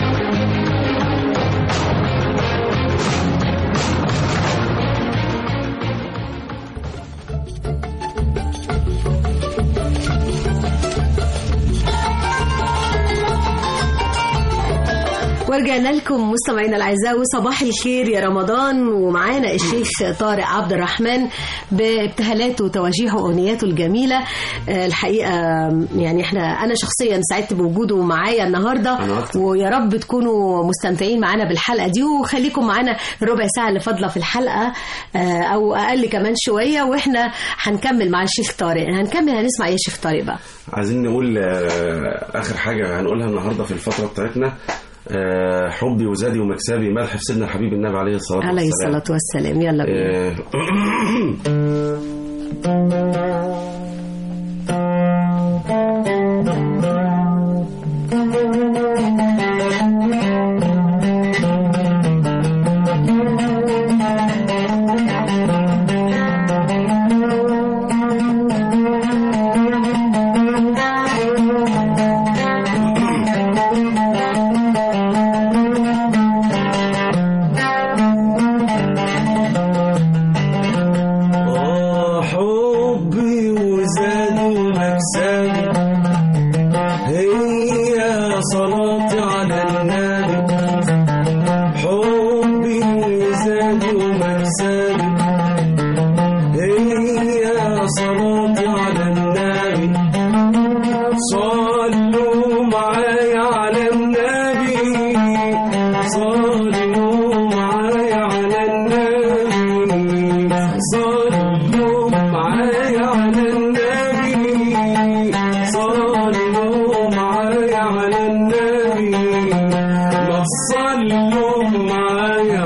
ورجعنا لكم مستمعينا الاعزاء وصباح الخير يا رمضان ومعانا الشيخ طارق عبد الرحمن بابتهالاته وتوجيهه واغنياته الجميله آه، الحقيقه يعني احنا انا شخصيا سعدت بوجوده معايا النهارده ويا رب تكونوا مستمتعين معانا بالحلقه دي وخليكم معانا الربع ساعه اللي فاضله في الحلقه آه، او اقل كمان شويه واحنا هنكمل مع الشيخ طارق هنكمل هنسمع ايه يا شيخ طارق بقى عايزين نقول آه، اخر حاجه هنقولها النهارده في الفتره بتاعتنا آه، حبي وزادي ومكسبي مدح في سيدنا الحبيب النبي عليه الصلاه عليه والسلام الصلاه والسلام يلا بينا حبي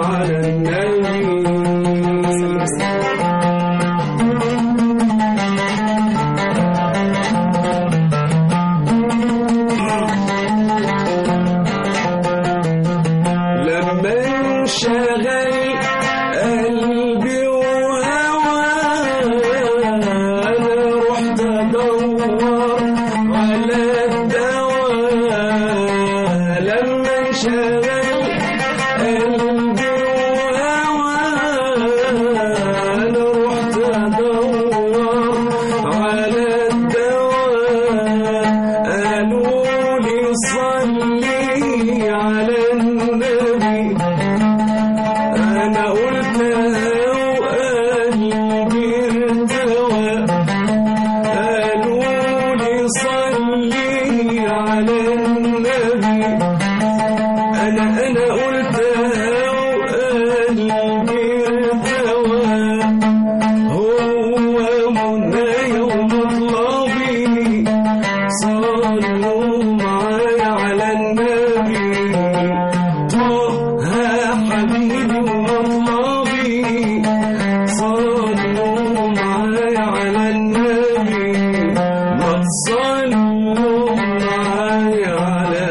على النبي لما انشغل قلبي وهواه انا رحت ادور على الدواء لما انشغل قلبي وهواه انا رحت ادور على الدواء قالوا لي صلي على النبي انا قلتها وقلبي ارتوى قالوا لي صلي على النبي انا انا قلتها وقلبي ارتوى هو منايا ومطلبي صلوا معايا على النبي طه حبيبي ومطلبي صلوا معايا على النبي ما تصلوا معايا على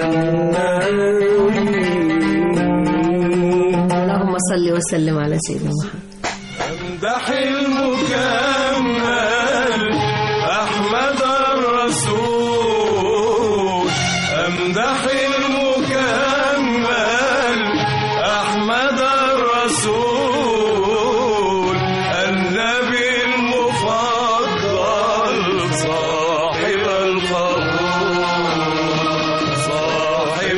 النبي اللهم صل وسلم على سيدنا محمد امدح المكمل احمد الرسول امدح المكمل احمد الرسول النبي المفضل صاحب القبول صاحب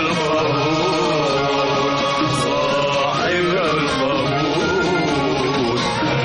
القبول صاحب القبول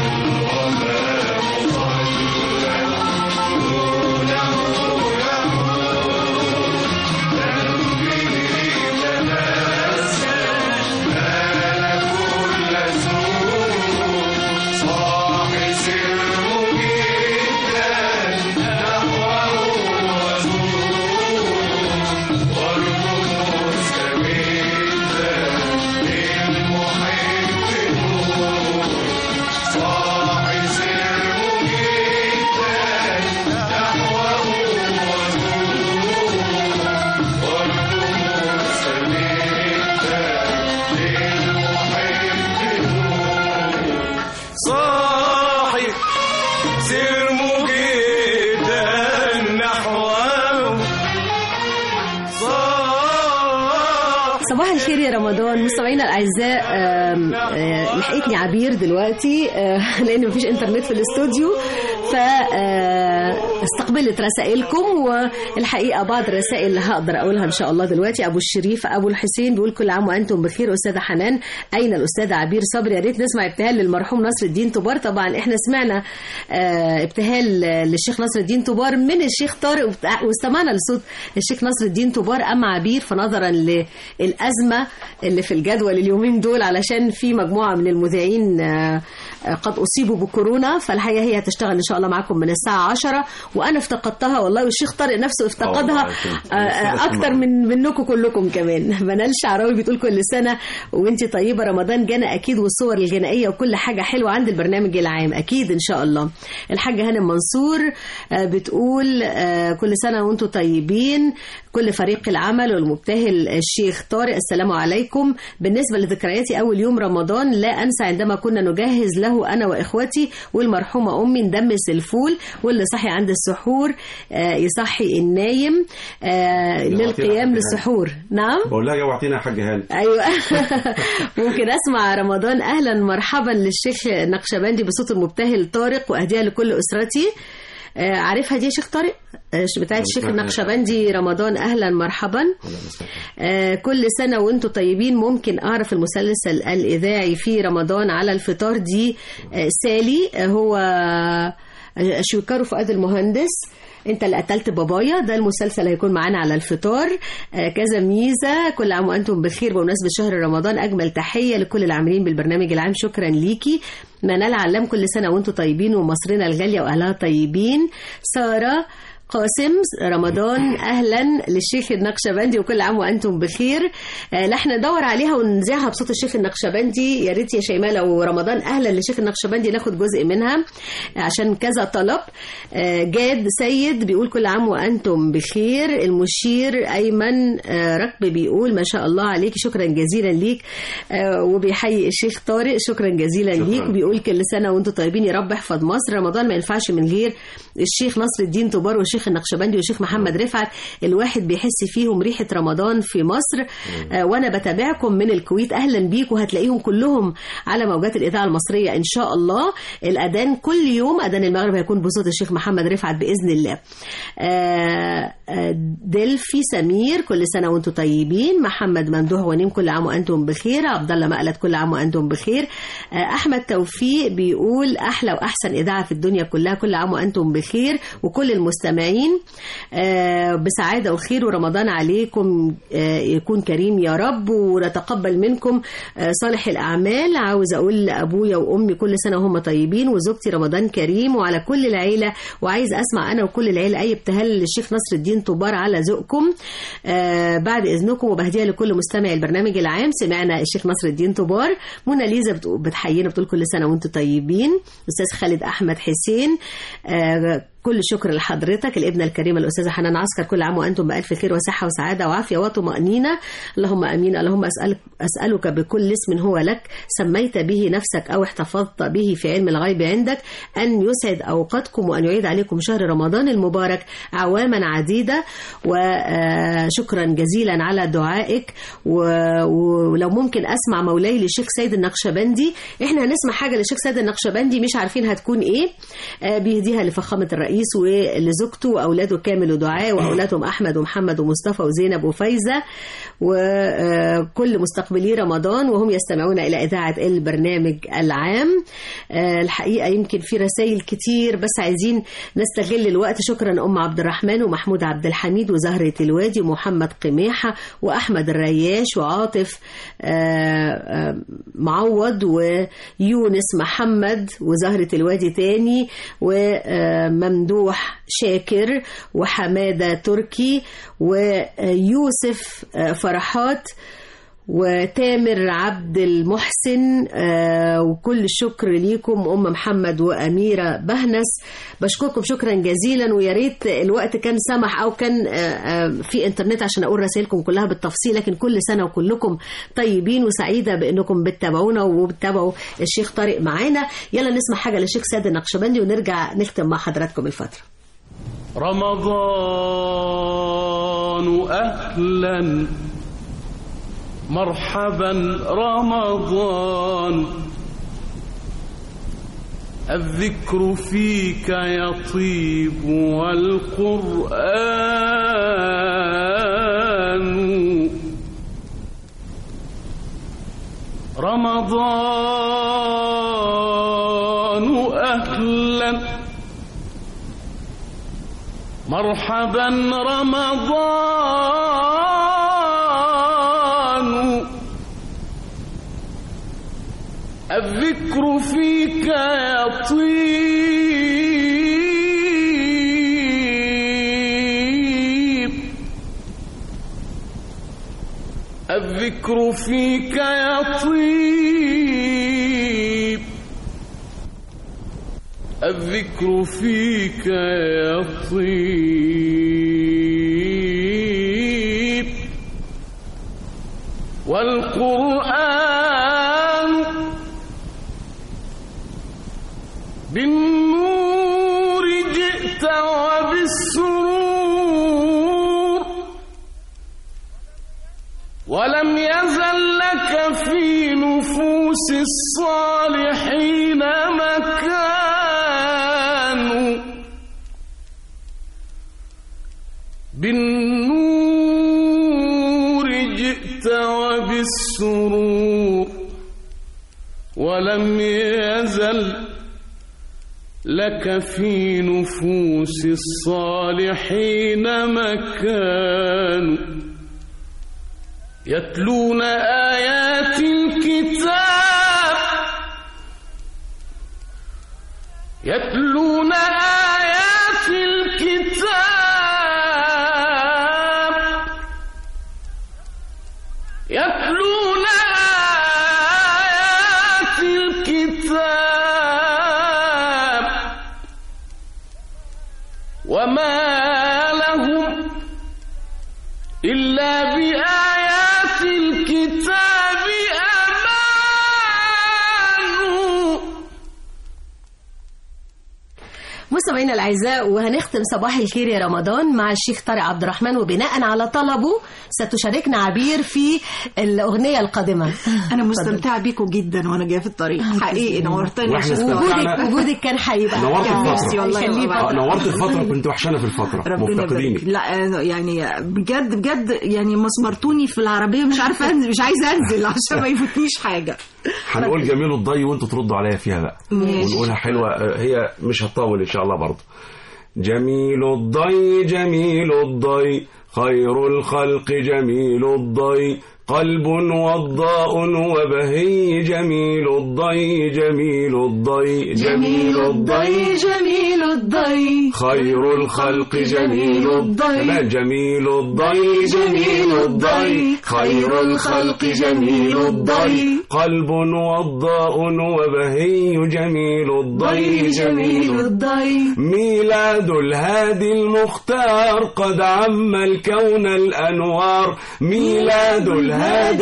صاحي سير مجيدا نحوه صاحي صباح الخير يا رمضان مستمعينا الاعزاء آم، آه، لحقتني عبير دلوقتي آه، لان مفيش انترنت في الاستوديو ف آه، استقبلت رسائلكم والحقيقه بعض الرسائل اللي هقدر اقولها ان شاء الله دلوقتي ابو الشريف ابو الحسين بيقول كل عام وانتم بخير استاذه حنان اين الاستاذه عبير صبري يا ريت نسمع ابتهال للمرحوم نصر الدين طبار طبعا احنا سمعنا آه، ابتهال للشيخ نصر الدين طبار من الشيخ طارق وبت- واستمعنا لصوت الشيخ نصر الدين طبار اما عبير فنظرا للازمه اللي في الجدول اليومين دول علشان في مجموعه من المذيعين آه، آه، قد اصيبوا بكورونا فالحقيقه هي هتشتغل ان شاء الله معاكم من الساعه 10 وانا افتقدتها والله والشيخ طارق نفسه افتقدها آه، آه، اكتر من منكم كلكم كمان منال شعراوي بتقول كل سنه وانت طيبه رمضان جانا اكيد والصور الغنائيه وكل حاجه حلوه عند البرنامج العام اكيد ان شاء الله الحاجه هانم منصور آه، بتقول آه، كل سنه وانتم طيبين كل فريق العمل والمبتهل الشيخ طارق السلام عليكم بالنسبه لذكرياتي اول يوم رمضان لا انسى عندما كنا نجهز له انا واخوتي والمرحومه امي ندمس الفول واللي صحي عند السحور آه، يصحي النايم آه، للقيام للسحور نعم بقول لها جوعتينا يا حاج هاني ايوه ممكن اسمع رمضان اهلا مرحبا للشيخ نقشبندي بصوت المبتهل طارق واهديها لكل اسرتي آه، عارفها دي يا شيخ طارق آه، بتاعت الشيخ سمعتها. النقشبندي رمضان اهلا مرحبا آه، كل سنة وانتم طيبين ممكن أعرف المسلسل الإذاعي في رمضان على الفطار دي آه، سالي آه، هو آه، شويكارو فؤاد المهندس انت اللي قتلت بابايا ده المسلسل هيكون معانا على الفطار آه، كذا ميزه كل عام وانتم بخير بمناسبه شهر رمضان اجمل تحيه لكل العاملين بالبرنامج العام شكرا ليكي منال علام كل سنه وانتم طيبين ومصرنا الغاليه واهلها طيبين ساره قاسم رمضان اهلا للشيخ النقشبندي وكل عام وانتم بخير آه، لا احنا ندور عليها ونذاعها بصوت الشيخ النقشبندي يا ريت يا شيماء لو رمضان اهلا للشيخ النقشبندي ناخد جزء منها عشان كذا طلب آه، جاد سيد بيقول كل عام وانتم بخير المشير ايمن آه، ركب بيقول ما شاء الله عليك شكرا جزيلا ليك آه، وبيحيي الشيخ طارق شكرا جزيلا شكراً. ليك وبيقول كل سنه وانتم طيبين يا رب احفظ مصر رمضان ما ينفعش من غير الشيخ نصر الدين طبار والشيخ النقشبندي والشيخ محمد رفعت الواحد بيحس فيهم ريحه رمضان في مصر آه، وانا بتابعكم من الكويت اهلا بيك وهتلاقيهم كلهم على موجات الاذاعه المصريه ان شاء الله الاذان كل يوم اذان المغرب هيكون بصوت الشيخ محمد رفعت باذن الله آه، آه، دلفي سمير كل سنه وانتم طيبين محمد ممدوح ونيم كل عام وانتم بخير عبد الله مقلت كل عام وانتم بخير آه، احمد توفيق بيقول احلى واحسن اذاعه في الدنيا كلها كل عام وانتم بخير وكل المستمعين آه، بسعاده وخير ورمضان عليكم آه، يكون كريم يا رب ونتقبل منكم آه، صالح الاعمال عاوز اقول لابويا وامي كل سنه وهم طيبين وزوجتي رمضان كريم وعلى كل العيله وعايز اسمع انا وكل العيله اي ابتهال للشيخ نصر الدين طبار على ذوقكم آه، بعد اذنكم وبهديها لكل مستمعي البرنامج العام سمعنا الشيخ نصر الدين طبار منى ليزا بتقول- بتحيينا بتقول كل سنه وانتم طيبين استاذ خالد احمد حسين آه، كل شكر لحضرتك الابنه الكريمه الاستاذه حنان عسكر كل عام وانتم بالف خير وصحه وسعاده وعافيه وطمانينه اللهم امين اللهم اسالك اسالك بكل اسم هو لك سميت به نفسك او احتفظت به في علم الغيب عندك ان يسعد اوقاتكم وان يعيد عليكم شهر رمضان المبارك عواما عديده وشكرا جزيلا على دعائك و- ولو ممكن اسمع مولاي للشيخ سيد النقشبندي احنا هنسمع حاجه للشيخ سيد النقشبندي مش عارفين هتكون ايه آه، بيهديها لفخامه الرئيس ولزوجته واولاده كامل ودعاء واولادهم احمد ومحمد ومصطفى وزينب وفايزه وكل مستقبلي رمضان وهم يستمعون الى اذاعه البرنامج العام آه، الحقيقه يمكن في رسائل كتير بس عايزين نستغل الوقت شكرا ام عبد الرحمن ومحمود عبد الحميد وزهره الوادي ومحمد قميحه واحمد الرياش وعاطف آه، آه، معوض ويونس محمد وزهره الوادي تاني وممدوح شاكر وحماده تركي ويوسف آه، فرحات وتامر عبد المحسن آه، وكل الشكر ليكم ام محمد واميره بهنس بشكركم شكرا جزيلا ويا ريت الوقت كان سمح او كان آه، آه، في انترنت عشان اقول رسائلكم كلها بالتفصيل لكن كل سنه وكلكم طيبين وسعيده بانكم بتتابعونا وبتتابعوا الشيخ طارق معانا يلا نسمع حاجه للشيخ سيد النقشبندي ونرجع نختم مع حضراتكم الفتره رمضان أهلا مرحبا رمضان الذكر فيك يطيب والقرآن رمضان أهلا مرحبا رمضان الذكر فيك يطيب الذكر فيك يطيب الذكر فيك يطيب والقرآن بالنور جئت وبالسرور ولم يزل لك في نفوس الصالحين مكان بالنور جئت وبالسرور ولم يزل لك في نفوس الصالحين مكان يتلون آيات الكتاب يتلون آيات الكتاب مستمعينا الاعزاء وهنختم صباح الخير يا رمضان مع الشيخ طارق عبد الرحمن وبناء على طلبه ستشاركنا عبير في الاغنيه القادمه انا مستمتعه بيكم جدا وانا جايه في الطريق حقيقي نورتني وإحنا عشان استمتعنا. وجودك وجودك كان هيبقى نورت كان الفترة نفسي والله يخليك. آه، نورت الفترة كنت وحشانة في الفترة ربنا يبارك مفتقدينك لا أنا يعني بجد بجد يعني مسمرتوني في العربيه مش عارفه انزل مش عايزه انزل عشان ما يفوتنيش حاجه هنقول جميل الضي وانتوا تردوا عليا فيها بقى ماشي. ونقولها حلوة آه، هي مش هتطول ان شاء الله برضه جميل الضي جميل الضي خير الخلق جميل الضي قلب وضاء وبهي جميل الضي جميل الضي جميل الضي جميل الضي خير الخلق جميل الضي كمان جميل الضي جميل الضي خير الخلق جميل الضي قلب وضاء وبهي جميل الضي جميل الضي ميلاد الهادي المختار قد عم الكون الأنوار ميلاد الهادي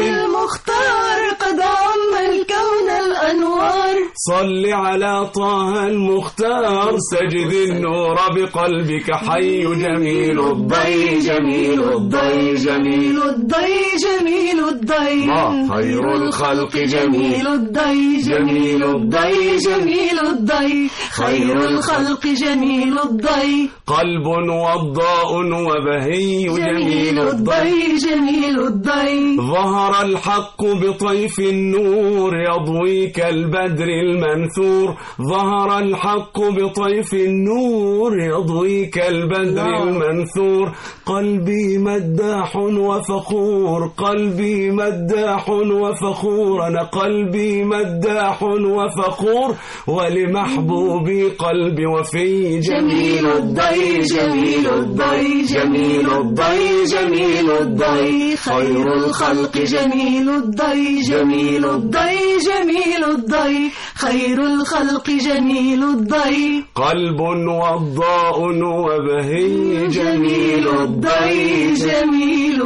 المختار قد عم الكون الانوار صل على طه المختار سجد النور بقلبك حي جميل الضي جميل الضي جميل الضي جميل الضي ما خير الخلق جميل الضي جميل الضي جميل الضي خير الخلق جميل الضي قلب وضاء وبهي جميل الضي جميل الضي ظهر الحق بطيف النور يضوي كالبدر المنثور ظهر الحق بطيف النور يضوي كالبدر المنثور قلبي مداح وفخور قلبي مداح وفخور أنا قلبي مداح وفخور ولمحبوبي قلبي وفي جميل الضي جميل الضي جميل الضي جميل الضي خير الخلق جميل الضي جميل الضي جميل الضي خير الخلق جميل الضي قلب وضاء وبهي جميل الضي جميل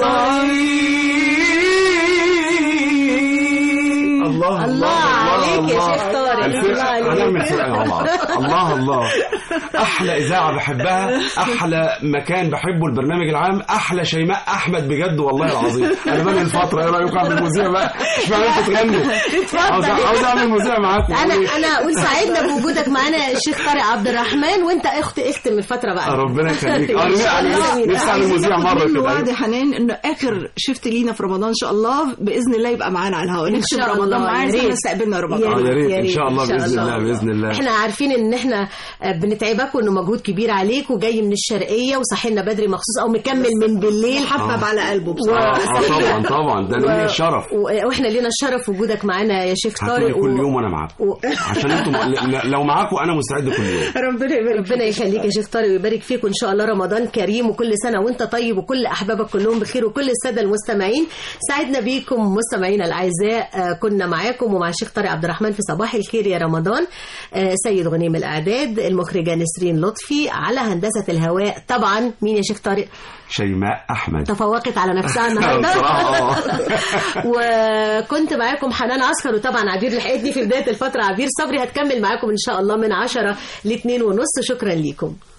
الضي الله الله عليك يا شيخ طارق الله الفرقة عليك هنعمل فرقة مع بعض الله الله أحلى إذاعة بحبها أحلى مكان بحبه البرنامج العام أحلى شيماء أحمد بجد والله العظيم أنا بقى الفترة إيه رأيكم أعمل مذيع بقى مش معنى أنتوا تغنوا عاوز عاوز أعمل مذيع معاكم انا انا اقول سعدنا بوجودك معانا يا الشيخ طارق عبد الرحمن وانت اخت اختم الفتره بقى ربنا يخليك إن أنا شاء الله. نفسي- نفسي أعمل مذيع مرة كل كده وعد حنان انه اخر شفت لينا في رمضان ان شاء الله باذن الله يبقى معانا على الهواء إن نختم شاء رمضان الله، معانا يا احنا ريت. استقبلنا آه رمضان يا ريت يا إن ريت، شاء الله إن شاء بإذن الله. الله بإذن الله احنا عارفين ان احنا بنتعبك وانه مجهود كبير عليك وجاي من الشرقيه وصحي لنا بدري مخصوص او مكمل من بالليل محبب على قلبه آه بصراحه آه، طبعا طبعا ده ليا الشرف و- واحنا لينا الشرف وجودك معانا يا شيخ هاتوني طارق كل و- يوم وأنا معاكم و... عشان انتم ل- لو معاكم أنا مستعد كل يوم ربنا يبارك ربنا يخليك يا شيخ طارق ويبارك فيك وان شاء الله رمضان كريم وكل سنه وانت طيب وكل احبابك كلهم بخير وكل الساده المستمعين سعدنا بيكم مستمعينا الاعزاء آه، كنا معاكم ومع الشيخ طارق عبد الرحمن في صباح الخير يا رمضان آه، سيد غنيم الاعداد المخرجه نسرين لطفي على هندسه الهواء طبعا مين يا شيخ طارق شيماء أحمد تفوقت على نفسها النهارده بصراحة، آه. وكنت معاكم حنان عسكر وطبعا عبير لحقتني في بدايه الفتره عبير صبري هتكمل معاكم ان شاء الله من 10 ل 2 ونص شكرا ليكم